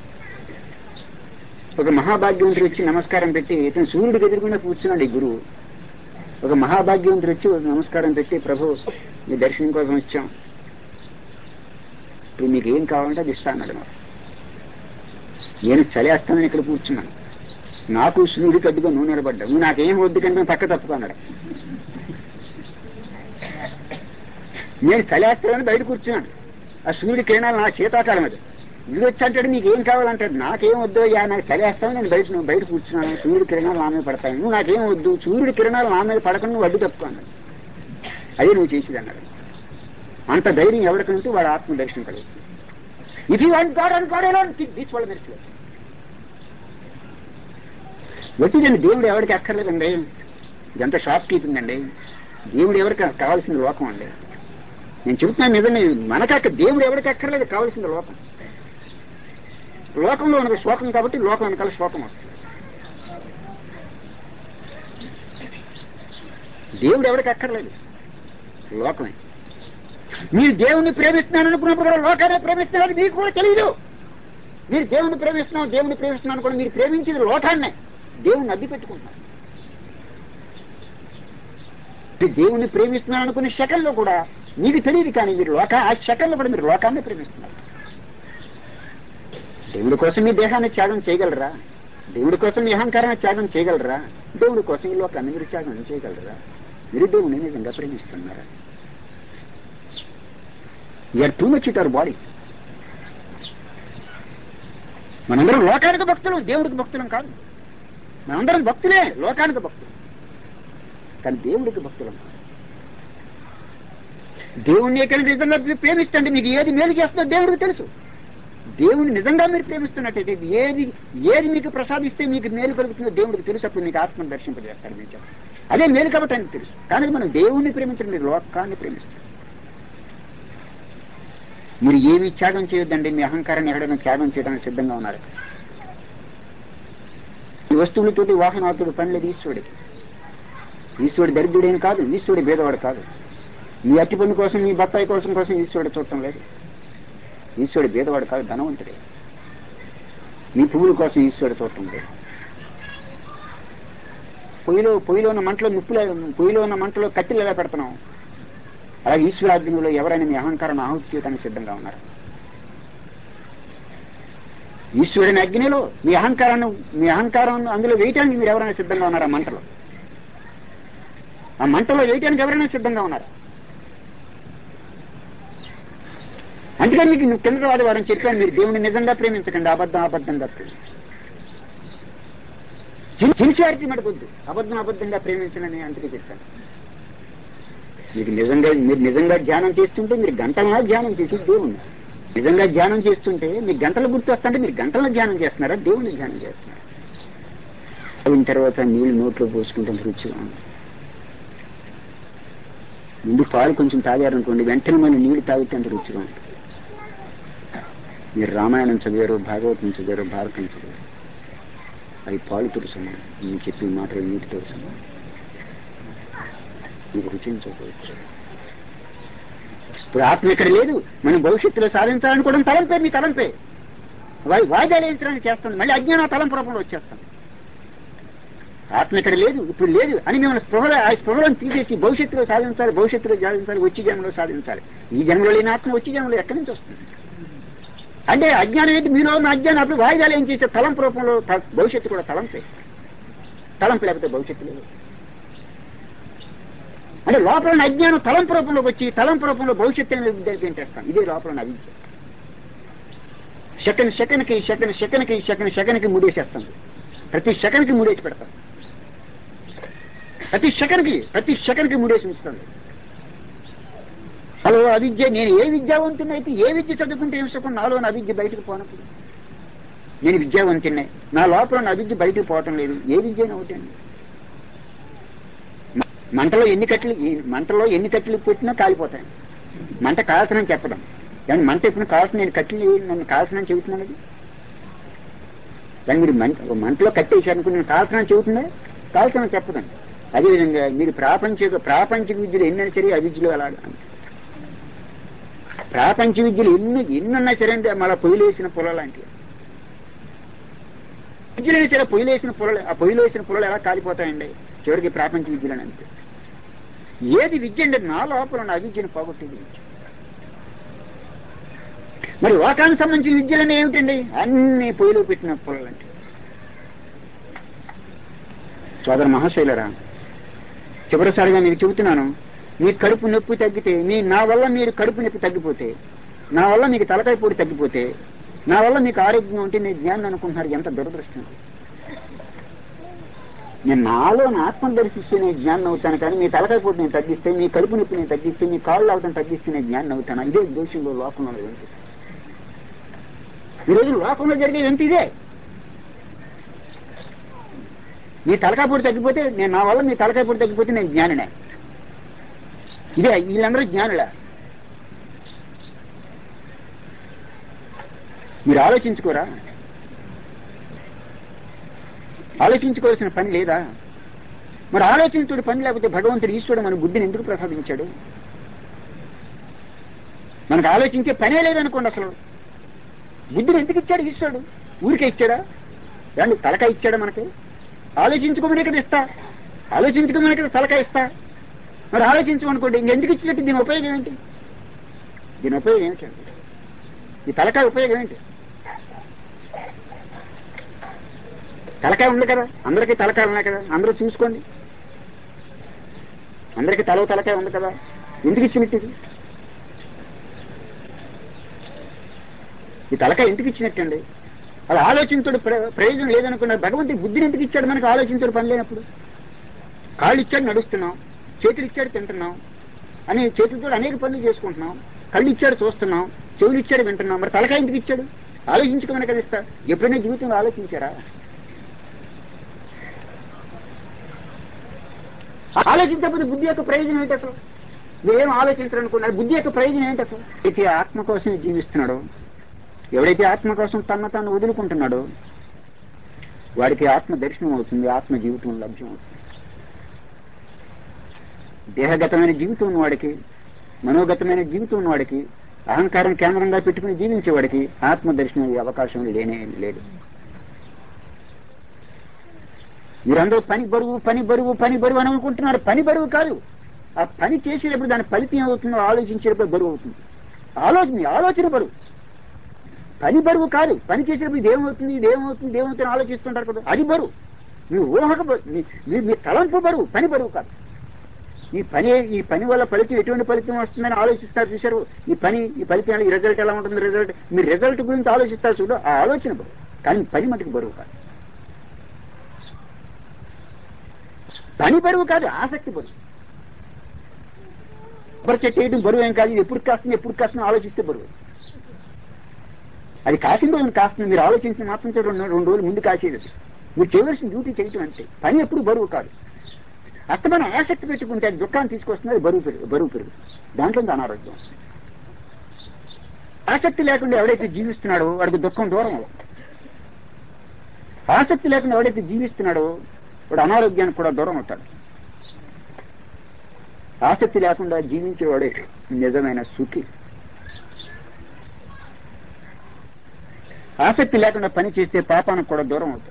ఒక మహాభాగ్యవంతుడు వచ్చి నమస్కారం పెట్టి ఇతను సూర్యుడికి ఎదురుకుండా కూర్చున్నాడు ఈ గురువు ఒక మహాభాగ్యవంతుడు వచ్చి ఒక నమస్కారం పెట్టి ప్రభు మీ దర్శనం కోసం వచ్చాం ఇప్పుడు మీకు ఏం కావాలంటే అది ఇస్తా అన్నాడు నాకు నేను చలేస్తానని ఇక్కడ కూర్చున్నాను నాకు సూర్యుడికి అడ్డుగా నువ్వు నిలబడ్డా నువ్వు నాకేం వద్దు కంటే పక్క తప్పుకున్నాడు నేను చలేస్తానని బయట కూర్చున్నాను ఆ సూర్యుడి కిరణాలు నా శీతాకాలం అది వీడు వచ్చి అంటాడు నీకు ఏం కావాలంటాడు నాకేం వద్దు యా నాకు చలేస్తాను నేను బయట నువ్వు బయట కూర్చున్నాను సూర్యుడి కిరణాలు నా మీద పడతాయి నువ్వు నాకేం వద్దు సూర్యుడి కిరణాలు నా మీద పడకుండా నువ్వు అడ్డు తప్పుకున్నాడు అదే నువ్వు చేసేది అన్నాడు అంత ధైర్యం ఎవరికంటే వాడు ఆత్మ దర్శనం కలుగుతుంది if you want God and God ఎలాంటి దిస్ వాళ్ళ మెరిచి వచ్చిందండి దేవుడు ఎవరికి అక్కర్లేదండి ఇదంతా షాప్ కీపింగ్ అండి దేవుడు ఎవరికి కావాల్సిన లోకం అండి నేను చెబుతున్నాను నిజమే మనకు అక్కడ దేవుడు ఎవరికి అక్కర్లేదు కావాల్సిన లోకం లోకంలో ఉన్నది శోకం కాబట్టి లోకం వెనకాల శోకం వస్తుంది దేవుడు ఎవరికి అక్కర్లేదు లోకమే మీరు దేవుణ్ణి ప్రేమిస్తున్నాను అనుకున్నప్పుడు కూడా లోకాన్ని ప్రేమిస్తున్నారు మీకు కూడా తెలియదు మీరు దేవుణ్ణి ప్రేమిస్తున్నాం దేవుణ్ణి ప్రేమిస్తున్నాను కూడా మీరు ప్రేమించేది లోకాన్నే దేవుణ్ణి అడ్డు పెట్టుకుంటున్నారు మీరు దేవుణ్ణి ప్రేమిస్తున్నాను అనుకునే సెకండ్లో కూడా మీకు తెలియదు కానీ మీరు లోక ఆ సెకండ్లో కూడా మీరు లోకాన్ని ప్రేమిస్తున్నారు దేవుడి కోసం మీ దేహాన్ని త్యాగం చేయగలరా దేవుడి కోసం మీ అహంకారాన్ని త్యాగం చేయగలరా దేవుడి కోసం ఈ లోకాన్ని మీరు త్యాగం చేయగలరా మీరు దేవుడిని నిజంగా ప్రేమిస్తున్నారా you're too much it our body మనందరం లోకానికి భక్తులు దేవుడికి భక్తులం కాదు మనందరం భక్తులే లోకానికి భక్తులు కానీ దేవుడికి భక్తులం కాదు. దేవుణ్ణి ఎక్కడ నిజంగా మీరు ప్రేమిస్తండి మీకు ఏది మేలు చేస్తుందో దేవుడికి తెలుసు దేవుని నిజంగా మీరు ప్రేమిస్తున్నట్టయితే ఏది ఏది మీకు ప్రసాదిస్తే మీకు మేలు కలుగుతుందో దేవుడికి తెలుసు అప్పుడు మీకు ఆత్మను దర్శింపజేస్తాడు మీకు చెప్పండి. అదే మేలు కాబట్టి ఆయనకు తెలుసు కానీ మనం దేవుణ్ణి ప్రేమించడం మీరు లోకాన్ని ప్రేమిస్తాం మీరు ఏమి త్యాగం చేయొద్దండి మీ అహంకారాన్ని ఎక్కడైనా త్యాగం చేయడానికి సిద్ధంగా ఉన్నారు ఈ వస్తువులతోటి వాహనాలతో పని లేదు ఈశ్వరుడికి ఈశ్వరుడు దరిద్రుడేం కాదు ఈశ్వరుడు భేదవాడు కాదు మీ అట్టి పని కోసం మీ బత్తాయి కోసం కోసం ఈశ్వరుడు చూడటం లేదు ఈశ్వరుడు భేదవాడు కాదు ధనవంతుడే మీ పువ్వుల కోసం ఈశ్వరుడు చూడటం లేదు పొయ్యిలో పొయ్యిలో ఉన్న మంటలో నిప్పులు పొయ్యిలో ఉన్న మంటలో కట్టెలు ఎలా పెడుతున్నాం అలాగే ఈశ్వరాజ్ఞంలో ఎవరైనా మీ అహంకారం ఆహుతి చేయడానికి సిద్ధంగా ఉన్నారు ఈశ్వరుని అగ్నిలో మీ అహంకారాన్ని మీ అహంకారం అందులో వేయటానికి మీరు ఎవరైనా సిద్ధంగా ఉన్నారా మంటలో ఆ మంటలో వేయటానికి ఎవరైనా సిద్ధంగా ఉన్నారా అందుకని మీకు నువ్వు కింద వారం చెప్పాను మీరు దేవుని నిజంగా ప్రేమించకండి అబద్ధం అబద్ధంగా ప్రేమించండి సిన్సియారిటీ మటుకొద్దు అబద్ధం అబద్ధంగా ప్రేమించనని అందుకే చెప్పాను మీకు నిజంగా మీరు నిజంగా ధ్యానం చేస్తుంటే మీరు గంటలా ధ్యానం చేసి దేవుణ్ణి నిజంగా ధ్యానం చేస్తుంటే మీకు గంటలు గుర్తు వస్తుంటే మీరు గంటల ధ్యానం చేస్తున్నారా దేవుణ్ణి ధ్యానం చేస్తున్నారా అయిన తర్వాత నీళ్ళు నోట్లో పోసుకుంటే రుచిగా ఉంది ముందు పాలు కొంచెం తాగారనుకోండి వెంటనే మళ్ళీ నీళ్ళు తాగితే అంత రుచిగా ఉంటుంది మీరు రామాయణం చదివారు భాగవతం చదివారు భారతం చదివారు అవి పాలు తురుసమానం నేను చెప్పి మాటలు నీటితో సమానం మీకు రుచించకపోవచ్చు ఇప్పుడు ఆత్మ ఇక్కడ లేదు మనం భవిష్యత్తులో సాధించాలనుకోవడం తలంపే మీ తలంపే వా- వాయిదాలు వేయించడానికి చేస్తుంది మళ్ళీ అజ్ఞాన తలంపు రూపంలో వచ్చేస్తాం ఆత్మ ఇక్కడ లేదు ఇప్పుడు లేదు అని మేము స్పృహ ఆ స్పృహలను తీసేసి భవిష్యత్తులో సాధించాలి భవిష్యత్తులో సాధించాలి వచ్చి జన్మలో సాధించాలి ఈ జన్మలో లేని ఆత్మ వచ్చి జన్మలో ఎక్కడి నుంచి వస్తుంది అంటే అజ్ఞానం ఏంటి మీలో ఉన్న అజ్ఞానం అప్పుడు వాయిదాలు ఏం చేసే తలంపు రూపంలో త- భవిష్యత్తు కూడా తలంపే తలంపు లేకపోతే భవిష్యత్తు లేదు అంటే లోపల ఉన్న అజ్ఞానం తలంపు రూపంలోకి వచ్చి తలంపు రూపంలో భవిష్యత్తు అనేది తింటేస్తాం ఇదే లోపల ఉన్న అవిద్య సెకండ్ సెకండ్కి సెకండ్ సెకండ్కి సెకండ్ సెకండ్కి ముడేసేస్తాం ప్రతి సెకండ్కి ముడేసి పెడతాం ప్రతి సెకండ్కి ప్రతి సెకండ్కి ముడేసి ఉంచుతుంది హలో అవిద్య నేను ఏ విద్యావంతునైతే ఏ విద్య చదువుకుంటే ఏం సుఖం నాలో నా విద్య బయటకు పోనప్పుడు నేను విద్యావంతున్నే నా లోపల నా విద్య బయటకు పోవటం లేదు ఏ విద్య ఒకటండి మ- మంటలో ఎన్ని కట్టెలు ఈ మంటలో ఎన్ని కట్టెలు పెట్టినా కాలిపోతాయి మంట కాల్సనని చెప్పడం కానీ మంట ఎప్పుడు కాల్సిన నేను కట్టెలు నన్ను కాల్సనని చెబుతున్నాను అది కానీ మీరు మంట ఓ మంటలో కట్టేసారనుకుని నేను కాల్సనని చెబుతుందా కాల్సనని చెప్పదండి అదేవిధంగా మీరు ప్రాపంచిక ప్రాపంచిక విద్యలు ఎన్నైనా సరే అవిద్యలు అలా ప్రాపంచ విద్యలు ఎన్ని ఎన్నున్నా సరే అంటే మళ్ళీ పొయ్యిలేసిన పొల లాంటివి విద్యలైనా సరే పొయ్యిలేసిన పొలలు ఆ పొయ్యిలేసిన పొలలు ఎలా కాలిపోతాయండి చివరికి ప్రాపంచ విద్యలని అంతే ఏది విద్య అంటే నా లోపల ఉన్న అవిద్యను పోగొట్టేది విద్య మరి లోకానికి సంబంధించిన విద్యలన్నీ ఏమిటండి అన్ని పొయ్యిలో పెట్టిన పొలలంటే సోదర మహాశైలరా చివరిసారిగా మీకు చెబుతున్నాను మీ కడుపు నొప్పి తగ్గితే మీ నా వల్ల మీరు కడుపు నొప్పి తగ్గిపోతే నా వల్ల మీకు తలకాయ పొడి తగ్గిపోతే నా వల్ల మీకు ఆరోగ్యం ఉంటే నేను జ్ఞానం అనుకుంటున్నారు ఎంత దురదృష్టం నేను నాలో నా ఆత్మను దర్శిస్తే నేను జ్ఞానం అవుతాను కానీ మీ తలకాయ పొడి నేను తగ్గిస్తే మీ కడుపు నొప్పి నేను తగ్గిస్తే మీ కాళ్ళు అవటం తగ్గిస్తే నేను జ్ఞానం అవుతాను ఇదే దోషంలో లోకంలో ఏంటి ఈరోజు లోకంలో జరిగేది ఏంటి ఇదే మీ తలకాయ పొడి తగ్గిపోతే నేను నా వల్ల మీ తలకాయ పొడి తగ్గిపోతే నేను జ్ఞానినే ఇదే వీళ్ళందరూ జ్ఞానులా మీరు ఆలోచించుకోరా ఆలోచించుకోవాల్సిన పని లేదా మరి ఆలోచించుడు పని లేకపోతే భగవంతుడు ఈశ్వరుడు మన బుద్ధిని ఎందుకు ప్రసాదించాడు మనకు ఆలోచించే పనే లేదనుకోండి అసలు బుద్ధిని ఎందుకు ఇచ్చాడు ఈశ్వరుడు ఊరికే ఇచ్చాడా ఏమండి తలకాయ ఇచ్చాడా మనకి ఆలోచించుకోమని ఇక్కడ ఇస్తా ఆలోచించుకోమని ఇక్కడ తలకాయ ఇస్తా మరి ఆలోచించమనుకోండి ఇంకెందుకు ఇచ్చినట్టు దీని ఉపయోగం ఏంటి దీని ఉపయోగం ఏమిటండి ఈ తలకాయ ఉపయోగం ఏంటి తలకాయ ఉంది కదా అందరికీ తలకాయ ఉన్నాయి కదా అందరూ చూసుకోండి అందరికీ తల తలకాయ ఉంది కదా ఎందుకు ఇచ్చినట్టు ఇది ఈ తలకాయ ఎందుకు ఇచ్చినట్టండి అది ఆలోచించడు ప్రయోజనం లేదనుకున్నారు భగవంతుడి బుద్ధిని ఎందుకు ఇచ్చాడు మనకు ఆలోచించడు పని లేనప్పుడు కాళ్ళు ఇచ్చాడు నడుస్తున్నాం చేతులు ఇచ్చాడు తింటున్నాం అని చేతులతో అనేక పనులు చేసుకుంటున్నాం కళ్ళు ఇచ్చాడు చూస్తున్నాం చెవులు ఇచ్చాడు వింటున్నాం మరి తలకాయ ఎందుకు ఇచ్చాడు ఆలోచించుకోమని కదా ఇస్తా ఎప్పుడైనా జీవితంలో ఆలోచించారా ఆలోచించకపోతే బుద్ధి యొక్క ప్రయోజనం ఏంటి అసలు నువ్వేం ఆలోచించాలనుకున్నాడు బుద్ధి యొక్క ప్రయోజనం ఏంటి అసలు అయితే ఆత్మ కోసం జీవిస్తున్నాడో ఎవడైతే ఆత్మ కోసం తన తాను వదులుకుంటున్నాడో వాడికి ఆత్మ దర్శనం అవుతుంది ఆత్మ జీవితం లభ్యం అవుతుంది దేహగతమైన జీవితం ఉన్నవాడికి మనోగతమైన జీవితం ఉన్నవాడికి అహంకారం కేంద్రంగా పెట్టుకుని జీవించేవాడికి ఆత్మ దర్శనం అయ్యే అవకాశం లేనే లేదు మీరందరూ పని బరువు పని బరువు పని బరువు అని అనుకుంటున్నారు పని బరువు కాదు ఆ పని చేసేటప్పుడు దాని ఫలితం ఏమవుతుందో ఆలోచించేటప్పుడు బరువు అవుతుంది ఆలోచన ఆలోచన బరువు పని బరువు కాదు పని చేసేటప్పుడు ఇదేమవుతుంది ఇదేమవుతుంది ఇదేమవుతుంది ఆలోచిస్తుంటారు కదా అది బరువు మీ ఊహకు బరువు మీ- మీ మీ తలంపు బరువు పని బరువు కాదు ఈ పని ఈ పని వల్ల ఫలితం ఎటువంటి ఫలితం వస్తుందని ఆలోచిస్తారు చూశారు ఈ పని ఈ ఫలితం ఈ రిజల్ట్ ఎలా ఉంటుంది రిజల్ట్ మీ రిజల్ట్ గురించి ఆలోచిస్తారు చూడు ఆ ఆలోచన బరువు కానీ పని మటుకు బరువు కాదు పని బరువు కాదు ఆసక్తి బరువు కొబ్బరి చెట్టు వేయడం బరువు ఏం కాదు ఇది ఎప్పుడు కాస్తుంది ఎప్పుడు కాస్తుంది ఆలోచిస్తే బరువు అది కాసిన రోజున కాస్తుంది మీరు ఆలోచించిన మాత్రం చేత రెండు రెండు రోజులు ముందు కాసేది అది. మీరు చేయవలసిన డ్యూటీ చేయటం అంతే పని ఎప్పుడు బరువు కాదు అస్తమైన ఆసక్తి పెట్టుకుంటే అది దుఃఖాన్ని తీసుకొస్తుంది అది బరువు పెరుగు బరువు పెరుగు దాంట్లో ఉంది అనారోగ్యం ఆసక్తి లేకుండా ఎవడైతే జీవిస్తున్నాడో వాడికి దుఃఖం దూరం అవుతుంది ఆసక్తి లేకుండా ఎవడైతే జీవిస్తున్నాడో వాడు అనారోగ్యానికి కూడా దూరం అవుతాడు ఆసక్తి లేకుండా జీవించేవాడే నిజమైన సుఖి ఆసక్తి లేకుండా పని చేస్తే పాపానికి కూడా దూరం అవుతాడు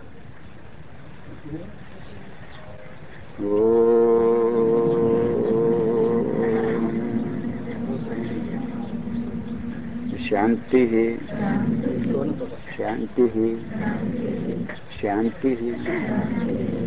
శాంతి శాంతి శాంతి